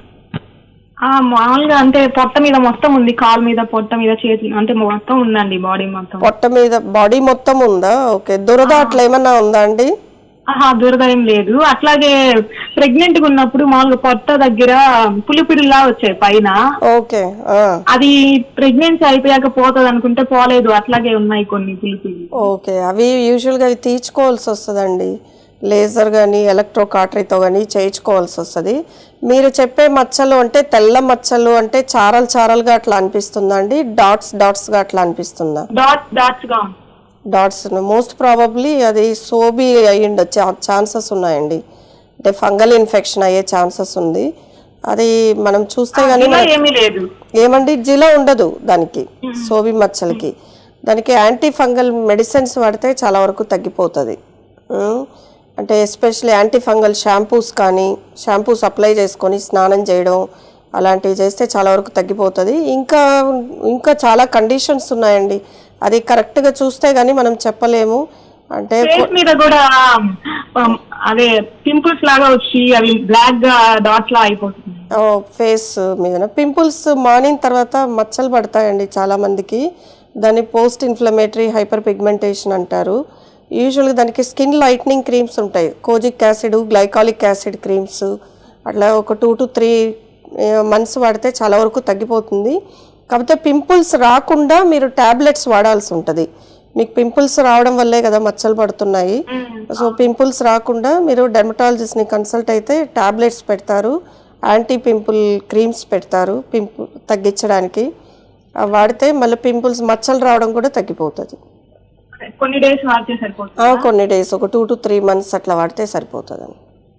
ఆ మామూలుగా అంటే పొట్ట మీద మొత్తం ఉంది కాలు మీద పొట్ట మీద చేతులు అంటే మొత్తం ఉందండి బాడీ మొత్తం పొట్ట మీద బాడీ మొత్తం ఉందా ఓకే దురద అట్లా ఏమన్నా ఉందా అండి ఆహా దురద ఏం లేదు అట్లాగే ప్రెగ్నెంట్ గా ఉన్నప్పుడు మామూలుగా పొట్ట దగ్గర పులిపిడిలా వచ్చాయి పైన ఓకే ఆ, అది ప్రెగ్నెన్సీ అయిపోయాక పోతుంది అనుకుంటే పోలేదు అట్లాగే ఉన్నాయి కొన్ని పులిపిడి ఓకే అవి యూజువల్గా అవి తీర్చుకోవాల్సి వస్తుందండి లేజర్ కానీ ఎలక్ట్రో కాటరీతో కానీ చేయించుకోవాల్సి వస్తుంది మీరు చెప్పే మచ్చలు అంటే తెల్ల మచ్చలు అంటే చారలు చారలుగా అట్లా అనిపిస్తుందా అండి డాట్స్ డాట్స్గా అట్లా అనిపిస్తుందా డాట్స్ డాట్స్ గా ఉంది. డాట్స్ మోస్ట్ ప్రాబబ్లీ అది సోబీ అయ్యిండ ఛాన్సెస్ ఉన్నాయండి అంటే ఫంగల్ ఇన్ఫెక్షన్ అయ్యే ఛాన్సెస్ ఉంది అది మనం చూస్తే కానీ ఇలా ఏమీ లేదు ఏమండి జిల ఉండదు దానికి సోబి మచ్చలకి దానికి యాంటీ ఫంగల్ మెడిసిన్స్ వాడితే చాలా వరకు తగ్గిపోతుంది ఉమ్, అంటే ఎస్పెషల్లీ యాంటీ ఫంగల్ షాంపూస్ కానీ షాంపూస్ అప్లై చేసుకొని స్నానం చేయడం అలాంటివి చేస్తే చాలా వరకు తగ్గిపోతుంది ఇంకా ఇంకా చాలా కండిషన్స్ ఉన్నాయండి అది కరెక్ట్గా చూస్తే కానీ మనం చెప్పలేము అంటే ఫేస్ మీద కూడా um, అదే పింపుల్స్ లాగా వచ్చి అవి బ్లాక్ గా డాట్స్ లా అయిపోతుంది ఫేస్ మీద పింపుల్స్ మార్నింగ్ తర్వాత మచ్చలు పడతాయండి చాలా మందికి దాన్ని పోస్ట్ ఇన్ఫ్లమేటరీ హైపర్ పిగ్మెంటేషన్ అంటారు యూజువల్గా దానికి స్కిన్ లైట్నింగ్ క్రీమ్స్ ఉంటాయి kojic acid glycolic acid creams అట్లా ఒక టూ టు త్రీ మంత్స్ వాడితే చాలా వరకు తగ్గిపోతుంది కాకపోతే పింపుల్స్ రాకుండా మీరు టాబ్లెట్స్ వాడాల్సి ఉంటుంది మీకు పింపుల్స్ రావడం వల్లే కదా మచ్చలు పడుతున్నాయి సో పింపుల్స్ రాకుండా మీరు డెర్మటాలజిస్ట్ని కన్సల్ట్ అయితే టాబ్లెట్స్ పెడతారు యాంటీ పింపుల్ క్రీమ్స్ పెడతారు పింపుల్ తగ్గించడానికి అవి వాడితే మళ్ళీ పింపుల్స్ మచ్చలు రావడం కూడా తగ్గిపోతుంది కొన్ని డేస్ వాడితే సరిపోతుంది ఆ, కొన్ని డేస్ ఒక టూ టు త్రీ మంత్స్ అట్లా వాడితే సరిపోతుంది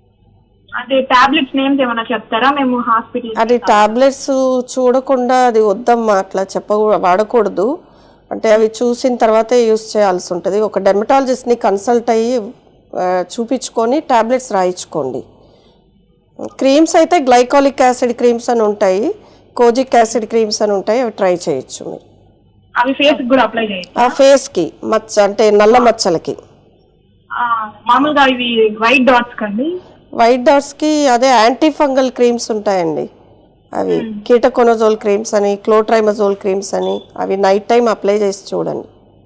అంటే టాబ్లెట్స్ నేమ్స్ ఏమైనా చెప్తారా మేము హాస్పిటల్ అది టాబ్లెట్స్ చూడకుండా అది వద్దమ్మా అట్లా చెప్ప వాడకూడదు అంటే అవి చూసిన తర్వాతే యూస్ చేయాల్సి ఉంటుంది ఒక డెర్మటాలజిస్ట్ని కన్సల్ట్ అయ్యి ఆ, చూపించుకొని టాబ్లెట్స్ రాయించుకోండి క్రీమ్స్ అయితే గ్లైకాలిక్ యాసిడ్ క్రీమ్స్ అని ఉంటాయి కోజిక్ యాసిడ్ క్రీమ్స్ అని ఉంటాయి అవి ట్రై చేయొచ్చు మీరు అవి ఫేస్ కూడా అప్లై చేయండి ఆ ఫేస్కి మచ్చ అంటే నల్ల మచ్చలకి ఆ, మామూలుగా ఇవి వైట్ డాట్స్ కండి వైట్ డాట్స్కి అదే యాంటీ ఫంగల్ క్రీమ్స్ ఉంటాయండి అవి కీటకొనజోల్ క్రీమ్స్ అని క్లోట్రైమజోల్ క్రీమ్స్ అని అవి నైట్ టైం అప్లై చేసి చూడండి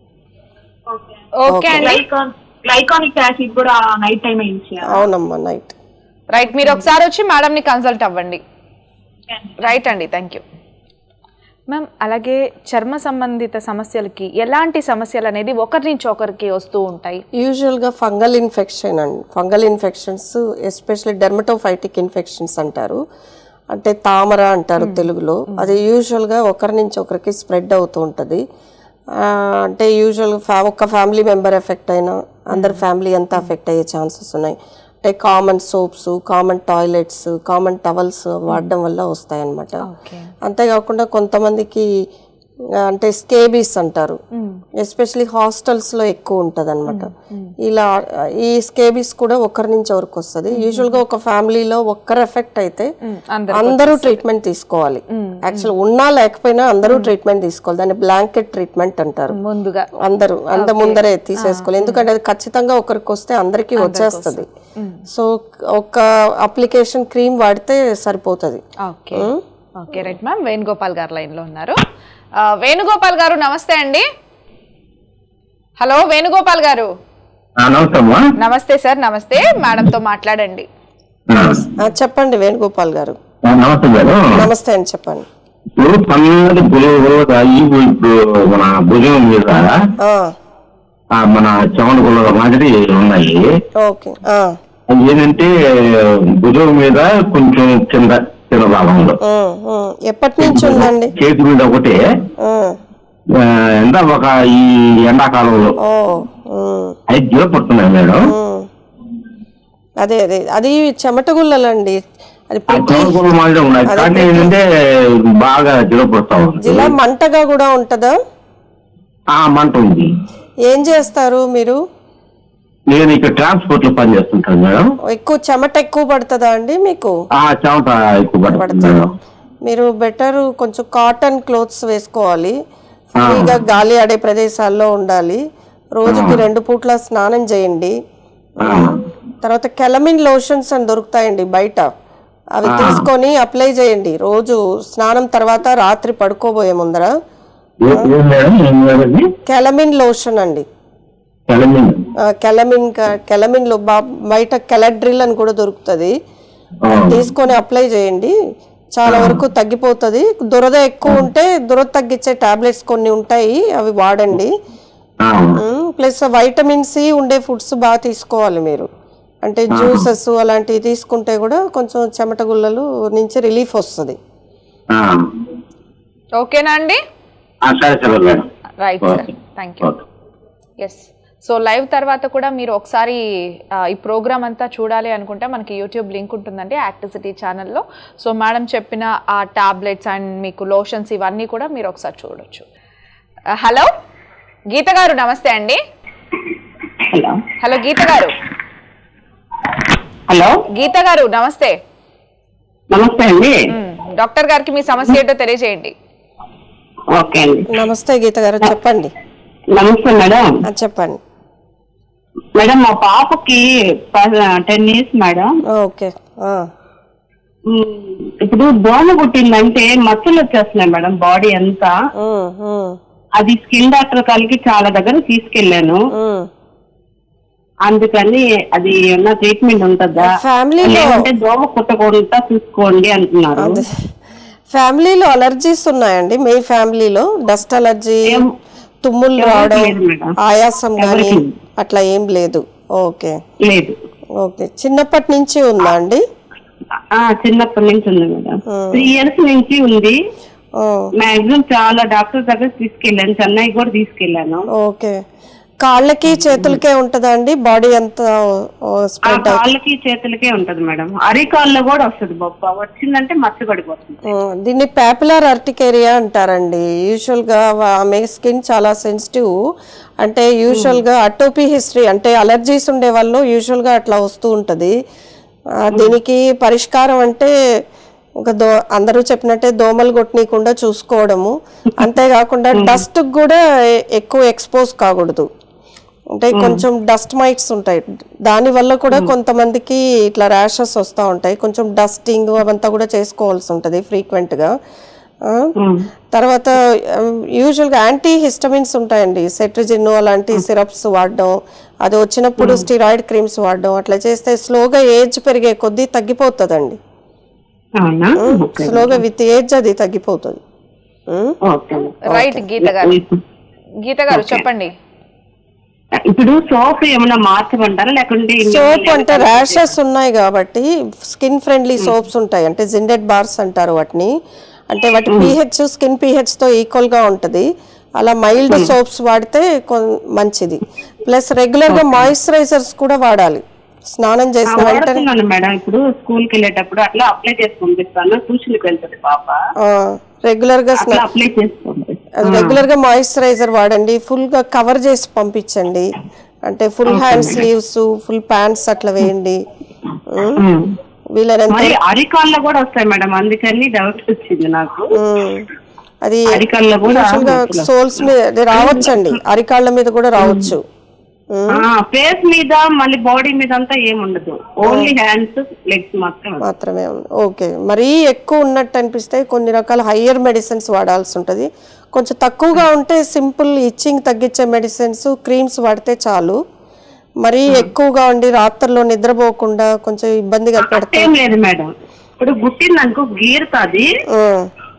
ఓకే అండి గ్లైకాన్ గ్లైకానిక్ యాసిడ్ కూడా నైట్ టైం యూజ్ చేయాలి అవునమ్మా నైట్ రైట్ మీరు ఒకసారి వచ్చి మేడం ని కన్సల్ట్ అవ్వండి రైట్ అండి థ్యాంక్ యూ మ్యామ్ అలాగే చర్మ సంబంధిత సమస్యలకి ఎలాంటి సమస్యలు అనేది ఒకరి నుంచి ఒకరికి వస్తూ ఉంటాయి యూజువల్గా ఫంగల్ ఇన్ఫెక్షన్ అండి fungal infections especially dermatophytic infections అంటారు అంటే తామర అంటారు తెలుగులో అది యూజువల్గా ఒకరి నుంచి ఒకరికి స్ప్రెడ్ అవుతూ ఉంటుంది ఆ, అంటే యూజువల్ ఫ్యా ఒక్క ఫ్యామిలీ మెంబర్ ఎఫెక్ట్ అయినా అందరి ఫ్యామిలీ అంతా ఎఫెక్ట్ అయ్యే ఛాన్సెస్ ఉన్నాయి అంటే common soaps common toilets common towels వాడడం వల్ల వస్తాయన్నమాట ఓకే అంతేకాకుండా కొంతమందికి ఆ, అంటే స్కేబీస్ అంటారు ఎస్పెషలీ హాస్టల్స్ లో ఎక్కువ ఉంటది అనమాట ఇలా ఆ, ఈ స్కేబీస్ కూడా ఒకరి నుంచి ఒకరికి వస్తుంది యూజువల్ గా ఒక ఫ్యామిలీలో ఒక్కరు ఎఫెక్ట్ అయితే అందరూ ట్రీట్మెంట్ తీసుకోవాలి యాక్చువల్ ఉన్నా లేకపోయినా అందరూ ట్రీట్మెంట్ తీసుకోవాలి దాన్ని బ్లాంకెట్ ట్రీట్మెంట్ అంటారు ముందుగా అందరూ అంత ముందరే తీసేసుకోవాలి ఎందుకంటే అది ఖచ్చితంగా ఒకరికి వస్తే అందరికీ వచ్చేస్తుంది సో ఒక అప్లికేషన్ క్రీమ్ వాడితే సరిపోతుంది okay okay right ma'am Venugopal garu line లో ఉన్నారు ఆ, వేణుగోపాల్ గారు నమస్తే అండి హలో వేణుగోపాల్ గారు నమస్తే అమ్మా నమస్తే సార్ నమస్తే మేడం తో మాట్లాడండి ఆ, చెప్పండి వేణుగోపాల్ గారు నమస్తే గారు నమస్తే అండి చెప్పండి ఇప్పుడు సన్నటి గురువు ఈ ఇప్పుడు మన భుజం మీద ఆ, ఆ, మన చెమట గుల్ల మాదిరి ఉన్నాయి ఓకే ఆ, అది ఏంటంటే భుజం మీద కొంచెం కింద కింద భాగంలో ఉమ్, ఉమ్. ఎప్పటి నుంచి ఉందండి చేతి మీద ఒకటే ఉమ్, ఆ, ఎంత ఒక ఈ ఎండాకాలంలో ఓ ఉమ్, అవి జ్వర పడుతున్నాయి మేడం ఉమ్. అదే అదే అది చెమట గుల్లలండి అది ఆ ప్రిక్లీ చెమట గుల్ల మాదిరి ఉన్నాయి అదే కానీ ఏంటంటే బాగా జ్వర పడతా ఉంది జిలా మంటగా కూడా ఉంటుందా ఆ మంట ఉంది ఏం చేస్తారు మీరు నేను ఇక్కడ ట్రాన్స్పోర్ట్ లో పనిచేస్తుంటాను మేడం ఎక్కువ చెమట ఎక్కువ పడుతుందా అండి మీకు ఆ చెమట ఎక్కువ పడుతుంది పడుతుంది మేడం మీరు బెటర్ కొంచెం కాటన్ క్లోత్స్ వేసుకోవాలి ఫ్రీగా గాలి ఆడే ప్రదేశాల్లో ఉండాలి రోజుకి రెండు పూట్ల స్నానం చేయండి ఆ, తర్వాత కెలమిన్ లోషన్స్ అని దొరుకుతాయండి బయట అవి తీసుకొని అప్లై చేయండి రోజు స్నానం తర్వాత రాత్రి పడుకోబోయే ముందర ఏ- ఏం మేడం ఏం మేడం ఇది? కెలమిన్ లోషన్ అండి తెలంగాణ ఆ, కెలమిన్ క- కెలమిన్ లో బా- బయట కెలడ్రిల్ అని కూడా దొరుకుతుంది ఆ, తీసుకొని అప్లై చేయండి చాలా వరకు తగ్గిపోతుంది దురద ఎక్కువ ఉంటే దురద తగ్గించే టాబ్లెట్స్ కొన్ని ఉంటాయి అవి వాడండి ఆ, ప్లస్ వైటమిన్ సి ఉండే ఫుడ్స్ బాగా తీసుకోవాలి మీరు అంటే జ్యూసెస్ అలాంటివి తీసుకుంటే కూడా కొంచెం చెమట గుల్లలు నుంచి రిలీఫ్ వస్తుంది ఆ. ఓకేనా అండి ఆ, సరే సరే madam right sir okay. Thank you okay yes so live తర్వాత కూడా మీరు ఒకసారి ఆ, ఈ ప్రోగ్రామ్ అంతా చూడాలి అనుకుంటే మనకి యూట్యూబ్ లింక్ ఉంటుందండి యాక్టిసిటీ ఛానల్లో సో మేడం చెప్పిన ఆ టాబ్లెట్స్ అండ్ మీకు లోషన్స్ ఇవన్నీ కూడా మీరు ఒకసారి చూడొచ్చు ఆ, హలో గీత గారు నమస్తే అండి హలో హలో గీత గారు హలో గీత గారు నమస్తే నమస్తే అండి మ్, డాక్టర్ గారికి మీ సమస్య ఏంటో తెలియజేయండి ఓకే అండి నమస్తే గీత గారు చెప్పండి నమస్తే మేడం ఆ, చెప్పండి మేడం మా పాపకి టెన్ ఇయర్స్ మేడం ఓకే ఆ, ఉమ్, ఇప్పుడు దోమ కుట్టిందంటే మచ్చలు వచ్చేస్తున్నాయి మేడం బాడీ అంతా ఉమ్, ఉమ్, అది స్కిన్ డాక్టర్ కాలికి చాలా దగ్గర తీసుకెళ్లాను ఉమ్. అందుకని అది ఏమన్నా ట్రీట్మెంట్ ఉంటుందా ఫ్యామిలీలో లేదంటే దోమ కుట్టకుండా చూసుకోండి అంటున్నారు అదే. ఫ్యామిలీలో అలర్జీస్ ఉన్నాయండి మీ ఫ్యామిలీలో డస్ట్ అలర్జీ ఏం- తుమ్ములు ఎవరికి రావడం లేదు మేడం. ఆయాసం కానీ ఎవరికి? అట్లా ఏం లేదు ఓకే లేదు ఓకే చిన్నప్పటి నుంచి ఉందా అండి ఆ చిన్నప్పటి నుంచి ఉంది మేడం త్రీ ఇయర్స్ నుంచి ఉంది ఓ, మాక్సిమం చాలా డాక్టర్ దగ్గర తీసుకెళ్ళాను చెన్నై కూడా తీసుకెళ్ళాను ఓకే కాళ్ళకి చేతులకే ఉంటుందా అండి బాడీ అంతా ఆ స్ప్రెడ్ కాళ్ళకి చేతులకే ఉంటది మేడం అరికాల్లో కూడా వస్తుంది బొప్ప వచ్చిందంటే మచ్చబడిపోతుంది దీన్ని పాపులర్ అర్టికేరియా అంటారండి యూజువల్ గా వా- ఆమె స్కిన్ చాలా సెన్సిటివ్ అంటే యూజువల్ గా అటోపీ హిస్టరీ అంటే అలర్జీస్ ఉండే వాళ్ళు యూజువల్ గా అట్లా వస్తూ ఉంటది ఆ, దీనికి పరిష్కారం అంటే ఒక దో అందరూ చెప్పినట్టే దోమలు కొట్టనీయకుండా చూసుకోవడము అంతేకాకుండా డస్ట్ కూడా ఎ- ఎక్కువ ఎక్స్పోజ్ కాకూడదు అంటే కొంచెం డస్ట్ మైట్స్ ఉంటాయి దాని వల్ల కూడా కొంతమందికి ఇట్లా ర్యాషెస్ వస్తూ ఉంటాయి కొంచెం డస్టింగ్ అవంతా కూడా చేసుకోవాల్సి ఉంటుంది ఫ్రీక్వెంట్గా తర్వాత యూజువల్గా యాంటీ హిస్టమిన్స్ ఉంటాయండి సెట్రిజిన్ అలాంటి సిరప్స్ వాడడం అది వచ్చినప్పుడు స్టిరాయిడ్ క్రీమ్స్ వాడడం అట్లా చేస్తే స్లోగా ఏజ్ పెరిగే కొద్దీ తగ్గిపోతుందండి అవునా ఓకే స్లోగా విత్ ఏజ్ అది తగ్గిపోతుంది ఉమ్. ఓకే రైట్ గీత గారు గీత గారు చెప్పండి ఇప్పుడు సోప్ ఏమైనా మార్చమంటారా లేకుంటే సోప్ అంటే ర్యాషెస్ ఉన్నాయి కాబట్టి స్కిన్ ఫ్రెండ్లీ సోప్స్ ఉంటాయి అంటే జిండెడ్ బార్స్ అంటారు వాటిని అంటే వాటి పీహెచ్ స్కిన్ పీహెచ్ తో ఈక్వల్ గా ఉంటది అలా మైల్డ్ సోప్స్ వాడితే కొన్- మంచిది ప్లస్ రెగ్యులర్ గా మాయిశ్చరైజర్స్ కూడా వాడాలి స్నానం చేసిన వెంటనే వాడుతున్నాను మేడం ఇప్పుడు స్కూల్ కి వెళ్ళేటప్పుడు అట్లా అప్లై చేసి పంపిస్తాను ట్యూషన్ కి వెళ్తుంది పాప రెగ్యులర్ గా అట్లా అప్లై చేసి పంపిస్తాను రెగ్యులర్ గా మాయిశ్చరైజర్ వాడండి ఫుల్ గా కవర్ చేసి పంపించండి అంటే full hand sleeves full pants అట్లా వేయండి ఉమ్. వీలైనంత మరి అరికాల్లో కూడా వస్తాయి మేడం అందుకని డౌట్ వచ్చింది నాకు ఉమ్. అది అరికాల్లో కూడా సోల్స్ మీద అది రావచ్చండి అరికాళ్ళ మీద కూడా రావచ్చు ఫేస్ మీద మళ్ళీ బాడీ మీద అంతా ఏముండదు ఓన్లీ హ్యాండ్స్ లెగ్స్ మాత్రమే మాత్రమే ఉంది ఓకే మరీ ఎక్కువ ఉన్నట్టు అనిపిస్తే కొన్ని రకాల హయ్యర్ మెడిసిన్స్ వాడాల్సి ఉంటుంది కొంచెం తక్కువగా ఉంటే సింపుల్ ఇచ్చింగ్ తగ్గించే మెడిసిన్స్ క్రీమ్స్ వాడితే చాలు మరీ ఎక్కువగా ఉండి రాత్రుల్లో నిద్రపోకుండా కొంచెం ఇబ్బందిగా పెడితే ఏం లేదు మేడం ఇప్పుడు గుట్టిందనుకో గీరుతాది ఉమ్,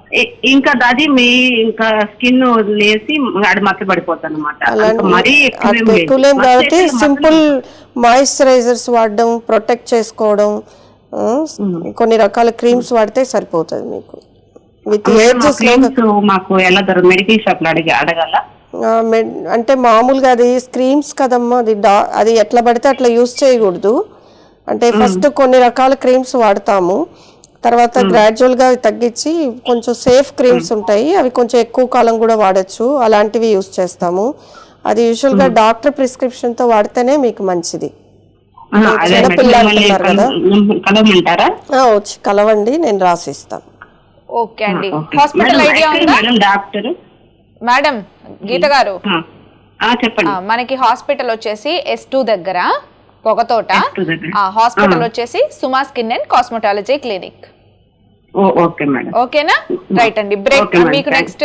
ఇ- ఇంకా అది మీ ఇంకా స్కిన్ వదిలేసి అది మచ్చ పడిపోతుంది అనమాట అలాంటి మరీ అట్లా ఎక్కువలేం కాబట్టి సింపుల్ మాయిశ్చరైజర్స్ వాడడం ప్రొటెక్ట్ చేసుకోవడం ఆ, కొన్ని రకాల క్రీమ్స్ వాడితే సరిపోతుంది మీకు విత్ ఏజెస్ లో మాకు ఎలా దొరకదు మెడికల్ షాప్ లో అడిగి అడగాల ఆ, మెడ్- అంటే మామూలుగా అది స్క్రీమ్స్ కదమ్మా అది డా అది ఎట్లా పడితే అట్లా యూస్ చేయకూడదు అంటే ఫస్ట్ కొన్ని రకాల క్రీమ్స్ వాడతాము తర్వాత గ్రాడ్యువల్ గా అవి తగ్గించి కొంచెం సేఫ్ క్రీమ్స్ ఉంటాయి అవి కొంచెం ఎక్కువ కాలం కూడా వాడచ్చు అలాంటివి యూస్ చేస్తాము అది యూజువల్ గా డాక్టర్ ప్రిస్క్రిప్షన్ తో వాడితేనే మీకు మంచిది ఆహా, అదే చిన్న మేడం, పిల్లలు మిమ్మల్ని అంటున్నారు కదా? కల- కలవమంటారా ఆ, వచ్చి కలవండి నేను రాసిస్తాను ఓకే అండి ఓకే. హాస్పిటల్ మేడం, ఐడియా ఎక్కడ ఉందా మేడం డాక్టర్ మేడం గీత గారు ఆ, ఆ, చెప్పండి ఆ, మనకి హాస్పిటల్ వచ్చేసి ఎస్ టూ దగ్గర పొగతోట S2 దగ్గర. ఆ, హాస్పిటల్ ఆ. వచ్చేసి Suma skin and cosmetology clinic ఓ, ఓకే మేడం ఓకేనా రైట్ అండి బ్రేక్ Okay, madam. మీకు Thank- నెక్స్ట్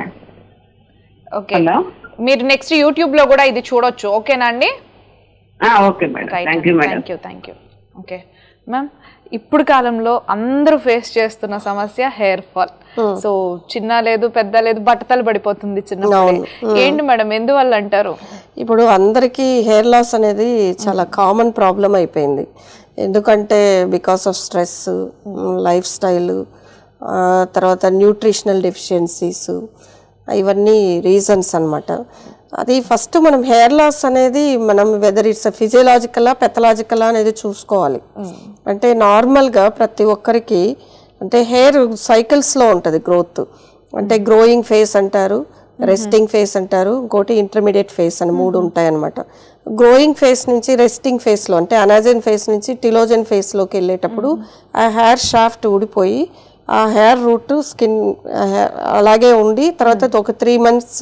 ఓకే హలో మీరు నెక్స్ట్ యూట్యూబ్ లో కూడా ఇది చూడొచ్చు ఓకేనా అండి ఆ, okay madam right thank you madam thank you thank you okay ma'am ఇప్పుడు కాలంలో అందరూ ఫేస్ చేస్తున్న సమస్య హెయిర్ ఫాల్ సో చిన్న లేదు పెద్ద లేదు బట్టతలు పడిపోతుంది చిన్న ఏంటి మేడం ఎందువల్ల అంటారు ఇప్పుడు అందరికీ హెయిర్ లాస్ అనేది చాలా కామన్ ప్రాబ్లం అయిపోయింది ఎందుకంటే because of stress lifestyle తర్వాత న్యూట్రిషనల్ డెఫిషియన్సీస్ ఇవన్నీ రీజన్స్ అన్నమాట అది ఫస్ట్ మనం హెయిర్ లాస్ అనేది మనం వెదర్ ఇట్స్ ఫిజియలాజికలా పెథలాజికలా అనేది చూసుకోవాలి అంటే నార్మల్గా ప్రతి ఒక్కరికి అంటే హెయిర్ సైకిల్స్లో ఉంటుంది గ్రోత్ అంటే గ్రోయింగ్ ఫేస్ అంటారు రెస్టింగ్ ఫేస్ అంటారు ఇంకోటి ఇంటర్మీడియట్ ఫేస్ అని మూడు ఉంటాయి అనమాట గ్రోయింగ్ ఫేస్ నుంచి రెస్టింగ్ ఫేస్లో అంటే అనాజన్ ఫేస్ నుంచి టిలోజన్ ఫేస్లోకి వెళ్ళేటప్పుడు ఆ హెయిర్ షాఫ్ట్ ఊడిపోయి ఆ హెయిర్ రూట్ స్కిన్ అలాగే ఉండి తర్వాత ఒక త్రీ మంత్స్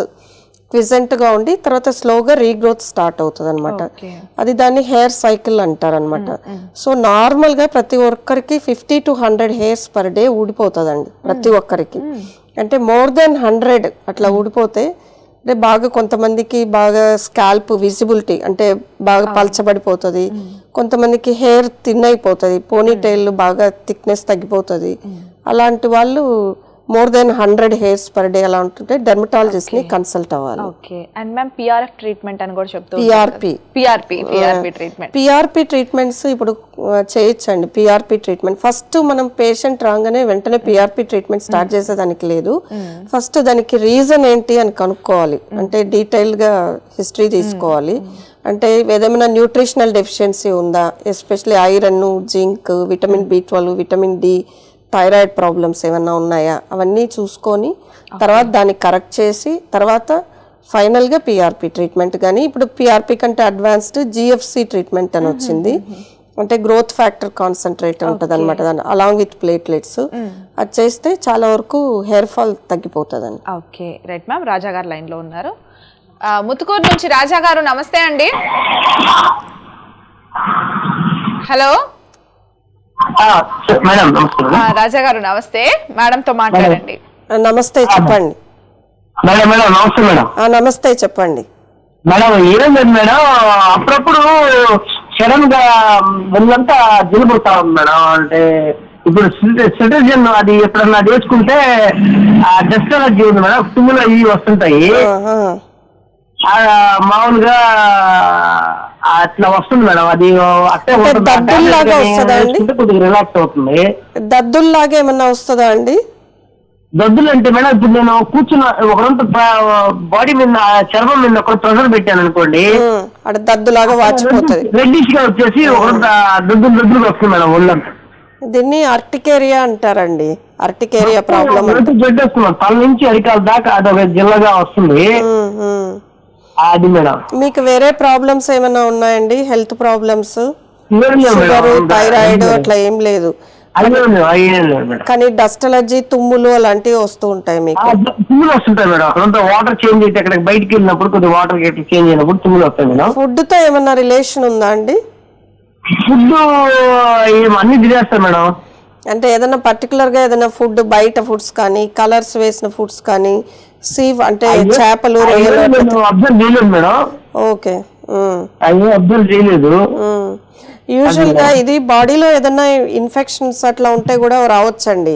గా ఉండి తర్వాత స్లోగా రీగ్రోత్ స్టార్ట్ అవుతుంది అనమాట అది దాన్ని హెయిర్ సైకిల్ అంటారు అనమాట సో నార్మల్ గా ప్రతి ఒక్కరికి fifty to hundred hairs per day ఊడిపోతుందండి ప్రతి ఒక్కరికి అంటే మోర్ దెన్ హండ్రెడ్ అట్లా ఊడిపోతే అంటే బాగా కొంతమందికి బాగా స్కాల్ప్ విజిబిలిటీ అంటే బాగా పల్చబడిపోతుంది కొంతమందికి హెయిర్ థిన్ అయిపోతుంది పోనీ టైల్ బాగా థిక్నెస్ తగ్గిపోతుంది అలాంటి వాళ్ళు more than hundred hairs per day అలా ఉంటుంటే డెర్మటాలజిస్ట్ ని కన్సల్ట్ అవ్వాలి okay and ma'am PRF treatment అని కూడా చెప్తూ PRP PRP PRP treatment PRP treatments ఇప్పుడు ఆ, చేయొచ్చండి పిఆర్పి ట్రీట్మెంట్ ఫస్ట్ మనం పేషెంట్ రాగానే వెంటనే పిఆర్పి ట్రీట్మెంట్ స్టార్ట్ చేసేదానికి లేదు ఫస్ట్ దానికి రీజన్ ఏంటి అని కనుక్కోవాలి అంటే డీటెయిల్ గా హిస్టరీ తీసుకోవాలి అంటే ఏదేమైనా న్యూట్రిషనల్ డెఫిషియన్సీ ఉందా especially iron zinc vitamin B twelve vitamin D thyroid problems ఏమన్నా ఉన్నాయా అవన్నీ చూసుకొని తర్వాత దాన్ని కరెక్ట్ చేసి తర్వాత ఫైనల్గా పిఆర్పి ట్రీట్మెంట్ కానీ ఇప్పుడు పిఆర్పి కంటే అడ్వాన్స్డ్ జిఎఫ్సి ట్రీట్మెంట్ అని వచ్చింది అంటే గ్రోత్ ఫ్యాక్టర్ కాన్సన్ట్రేట్ ఉంటుంది అనమాట దాన్ని అలాంగ్ విత్ ప్లేట్లెట్స్ అది చేస్తే చాలా వరకు హెయిర్ ఫాల్ తగ్గిపోతుందండి okay right ma'am Raja garu line లో ఉన్నారు ఆ, ముతుకూరు నుంచి రాజా గారు నమస్తే అండి హలో మేడం నమస్కారం ఆ, రాజా గారు నమస్తే మేడం తో మాట్లాడండి ఆ, నమస్తే చెప్పండి మేడం మేడం నమస్తే మేడం ఆ, నమస్తే చెప్పండి మేడం ఏం లేదు మేడం అప్పుడప్పుడు సడన్ గా ఒళ్ళంతా జిలుపుతా ఉంది మేడం అంటే ఇప్పుడు సిటిజన్ అది ఎప్పుడన్నా చేసుకుంటే ఆ డస్ట్ అలర్జీ ఉంది మేడం తుమ్ములు అవి వస్తుంటాయి ఆహా. ఆ, మామూలుగా అట్లా వస్తుంది మేడం అది అట్టే అంటే ఉంటుంది. ఆ దద్దుల్లాగా tablet కానీ వస్తుందా అండి? వేసుకుంటే కొద్దిగా రిలాక్స్ అవుతుంది దద్దుల్లాగా ఏమన్నా వస్తుందా అండి దద్దులు అంటే మేడం ఇప్పుడు నేను కూర్చున్న ఒకరంత బాడీ మీద చర్మం మీద ఒక ప్రెషర్ పెట్టాను అనుకోండి ఉమ్, అక్కడ దద్దులాగా వాచిపోతుంది రెడ్డిష్ గా వచ్చేసి ఒకరంత దద్దులు దద్దులు వస్తుంది మేడం ఒళ్ళంతా దీన్ని అర్టికేరియా అంటారండి అర్టికేరియా ప్రాబ్లం ఒళ్ళంతా జడ్డు వస్తున్నాం తల నుంచి అరికాల దాకా అదొక జిల్లగా వస్తుంది అది మేడం మీకు వేరే ప్రాబ్లమ్స్ ఏమైనా ఉన్నాయండి హెల్త్ ప్రాబ్లమ్స్ ఏం లేదు షుగర్ మేడం. థైరాయిడ్ అట్లా ఏం లేదు అది ఏం లేదు, అది ఏం లేదు మేడం కానీ డస్ట్ అలర్జీ తుమ్ములు అలాంటివి వస్తూ ఉంటాయి మీకు ఆ, తుమ్ములు వస్తుంటాయి మేడం అక్కడంతా వాటర్ చేంజ్ అయితే అక్కడికి బయటికి వెళ్ళినప్పుడు కొద్దిగా వాటర్ గట్టి చేంజ్ అయినప్పుడు తుమ్ములు వస్తాయి మేడం ఫుడ్ తో ఏమన్నా రిలేషన్ ఉందా అండి ఫుడ్ అన్ని తినేస్తాయి మేడం అంటే ఏదైనా పర్టికులర్ గా ఏదైనా ఫుడ్ బయట ఫుడ్స్ కానీ కలర్స్ వేసిన ఫుడ్స్ కానీ సీ అంటే చేపలు రొయ్యలు అట్లా నేను అబ్జర్వ్ చేయలేదు మేడం ఓకే అయ్యో అబ్జర్వ్ చేయలేదు యూజువల్ గా ఇది బాడీలో ఏదైనా ఇన్ఫెక్షన్స్ అట్లా ఉంటే కూడా రావచ్చండి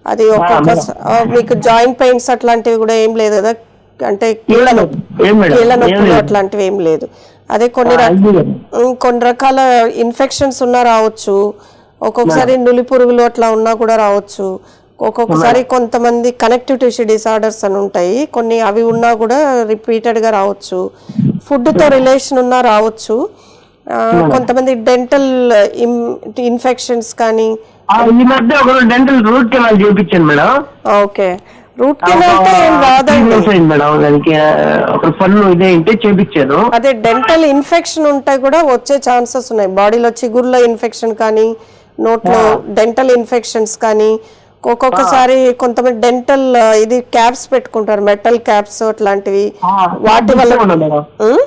అది ఒక్కొక్క మీకు జాయింట్ పెయిన్స్ అట్లాంటివి కూడా ఏం లేదు కదా అంటే కీళ్ళ ఏం నొప్పి ఏం మేడం కీళ్ళ ఏం నొప్పులు లేదు. అట్లాంటివి ఏం లేదు అదే కొన్ని ఆ, రక- ఇది లేదు. ఉమ్, కొన్ని రకాల ఇన్ఫెక్షన్స్ ఉన్నా రావచ్చు ఒక్కొక్కసారి నులి పురుగులు అట్లా ఉన్నా కూడా రావచ్చు ఒక్కొక్కసారి కొంతమంది కనెక్టివ్ టిష్యూ డిసార్డర్స్ అని ఉంటాయి కొన్ని అవి ఉన్నా కూడా రిపీటెడ్ గా రావచ్చు ఫుడ్ తో రిలేషన్ ఉన్నా రావచ్చు ఆ, కొంతమంది డెంటల్ ఇన్ఫెక్షన్స్ కానీ ఆ, ఈ మధ్య ఒక డెంటల్ రూట్ కెనాల్ చేయించాను మేడం ఓకే రూట్ కెనాల్ తో ఏం త్రీ రాదండి మంత్స్ అయింది మేడం దానికి ఆ, ఒక పన్ను ఇదే ఇంటే చేపించాను అదే డెంటల్ ఇన్ఫెక్షన్ ఉంటే కూడా వచ్చే ఛాన్సెస్ ఉన్నాయి బాడీలో చిగుర్ల ఇన్ఫెక్షన్ కానీ నోట్లో డెంటల్ ఇన్ఫెక్షన్స్ కానీ ఒక్కొక్కసారి కొంతమంది డెంటల్ ఇది క్యాప్స్ పెట్టుకుంటారు మెటల్ క్యాప్స్ అట్లాంటివి వాటి వల్ల మేడం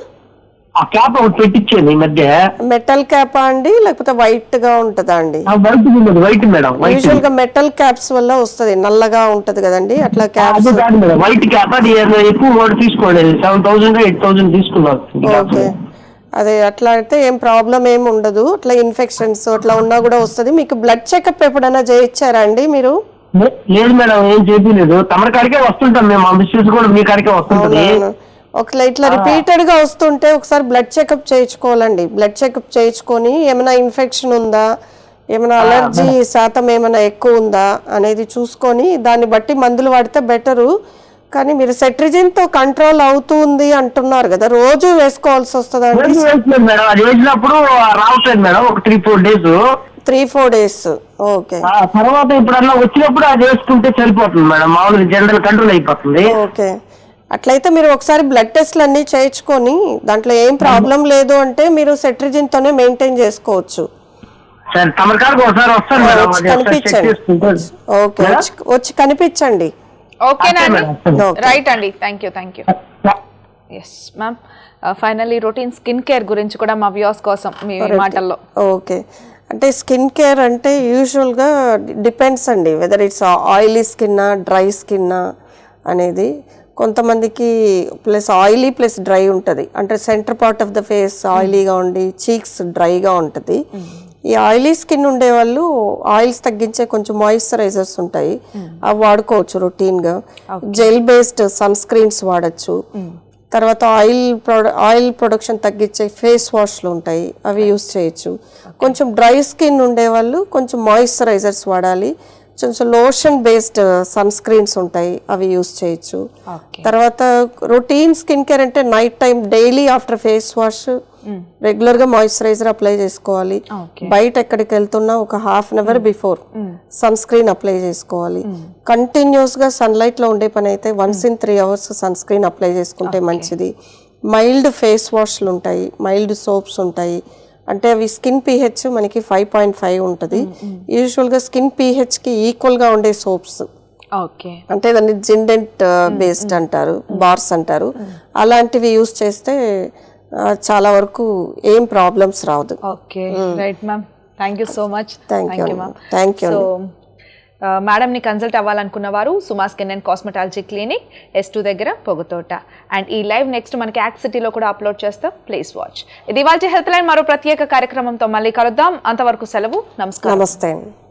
ఆ క్యాప్ ఒకటి పెట్టించాను ఈ మధ్య మెటల్ క్యాప్ అండి లేకపోతే వైట్ గా ఉంటుందా అండి ఆ వైట్ ఉన్నది వైట్ మేడం వైట్ యూజువల్ గా మెటల్ క్యాప్స్ వల్ల వస్తది నల్లగా ఉంటది కదండి అట్లా క్యాప్స్ అది కాదు మేడం వైట్ క్యాప్ అది ఎక్కువ కూడా తీసుకోండి సెవెన్ థౌసండ్ ఎయిట్ థౌసండ్ తీసుకున్నాను ఓకే అదే అట్లా అయితే ఏం ప్రాబ్లం ఏం ఉండదు అట్లా ఇన్ఫెక్షన్స్ అట్లా ఉన్నా కూడా వస్తుంది మీకు బ్లడ్ చెకప్ ఎప్పుడైనా చేయించారా అండి మీరు లే- లేదు మేడం ఏం చేయలేదు తమరి కాడికే వస్తుంటాం మేము మా మిస్సెస్ కూడా మీ కాడికే వస్తుంటది అవునవును. ఒకవేళ ఇట్లా రిపీటెడ్ గా వస్తుంటే ఒకసారి బ్లడ్ చెకప్ చేయించుకోవాలండి బ్లడ్ చెకప్ చేయించుకొని ఏమైనా ఇన్ఫెక్షన్ ఉందా ఏమైనా అలర్జీ శాతం ఏమైనా ఎక్కువ ఉందా అనేది చూసుకొని దాన్ని బట్టి మందులు వాడితే బెటరు కానీ మీరు సెట్రిజిన్ తో కంట్రోల్ అవుతుంది అంటున్నారు కదా రోజు వేసుకోవాల్సి వస్తుందండి రోజు వేసలేదు మేడం అది వేసినప్పుడు రావట్లేదు మేడం ఒక three four days three four days okay ఆ తర్వాత ఇప్పుడన్నా వచ్చినప్పుడు అది వేసుకుంటే సరిపోతుంది మేడం మామూలుగా జనరల్ కంట్రోల్ అయిపోతుంది ఓకే అట్లయితే మీరు ఒకసారి బ్లడ్ టెస్ట్లు అన్ని చేయించుకొని దాంట్లో ఏం ప్రాబ్లం లేదు అంటే మీరు సెట్రిజిన్ తోనే మెయింటైన్ చేసుకోవచ్చు సరే తమరి కాడికి ఒకసారి వస్తాను మేడం వచ్చి అది ఒకసారి చెక్ కనిపించండి చేసుకుంటాను ఓకే వచ్చి వచ్చి కనిపించండి ఓకేనా అండి Okay. రైట్ అండి thank you thank you yes ma'am finally routine skin care గురించి కూడా మా వ్యూస్ కోసం మీ మాటల్లో ఓకే అంటే స్కిన్ కేర్ అంటే యూజువల్గా డిపెండ్స్ అండి వెదర్ ఇట్స్ ఆయిలీ స్కిన్నా డ్రై స్కిన్నా అనేది కొంతమందికి ప్లస్ ఆయిలీ ప్లస్ డ్రై ఉంటుంది అంటే centre part of the face ఆయిలీగా ఉండి చీక్స్ డ్రైగా ఉంటుంది ఈ ఆయిలీ స్కిన్ ఉండే వాళ్ళు ఆయిల్స్ తగ్గించే కొంచెం మాయిశ్చరైజర్స్ ఉంటాయి అవి వాడుకోవచ్చు రొటీన్గా జెల్ బేస్డ్ సన్ స్క్రీన్స్ వాడచ్చు తర్వాత ఆయిల్ ప్రొడ ఆయిల్ ప్రొడక్షన్ తగ్గించే ఫేస్ వాష్లు ఉంటాయి అవి యూస్ చేయొచ్చు కొంచెం డ్రై స్కిన్ ఉండే వాళ్ళు కొంచెం మాయిశ్చరైజర్స్ వాడాలి కొంచెం లోషన్ బేస్డ్ సన్ స్క్రీన్స్ ఉంటాయి అవి యూస్ చేయొచ్చు తర్వాత రొటీన్ స్కిన్ కేర్ అంటే night time daily after face wash regular గా మాయిశ్చరైజర్ అప్లై చేసుకోవాలి బయట ఎక్కడికి వెళ్తున్నా ఒక half an hour before sunscreen apply చేసుకోవాలి కంటిన్యూస్ గా సన్లైట్ లో ఉండే పని అయితే once in three hours sunscreen apply చేసుకుంటే మంచిది మైల్డ్ ఫేస్ వాష్లు ఉంటాయి మైల్డ్ సోప్స్ ఉంటాయి అంటే అవి స్కిన్ పీహెచ్ మనకి ఫైవ్ పాయింట్ ఫైవ్ ఉంటుంది యూజువల్గా స్కిన్ పీహెచ్కి ఈక్వల్గా ఉండే సోప్స్ ఓకే అంటే దాన్ని జిండెంట్ బేస్డ్ అంటారు బార్స్ అంటారు అలాంటివి యూస్ చేస్తే ఆ, చాలా వరకు ఏం ప్రాబ్లమ్స్ రావద్దు okay right ma'am thank you so much Thank you ma'am అండి. Thank you సో మేడంని కన్సల్ట్ అవ్వాలనుకున్న వారు Suma skin and cosmetology clinic S two దగ్గర పొగతోట అండ్ ఈ లైవ్ నెక్స్ట్ మనకి యాక్ట్ సిటీలో కూడా అప్లోడ్ చేస్తాం ప్లీజ్ వాచ్ ఇది ఇవాళ హెల్త్ లైన్ మరో ప్రత్యేక కార్యక్రమంతో మళ్ళీ కలుద్దాం అంతవరకు సెలవు నమస్కారం నమస్తే అండి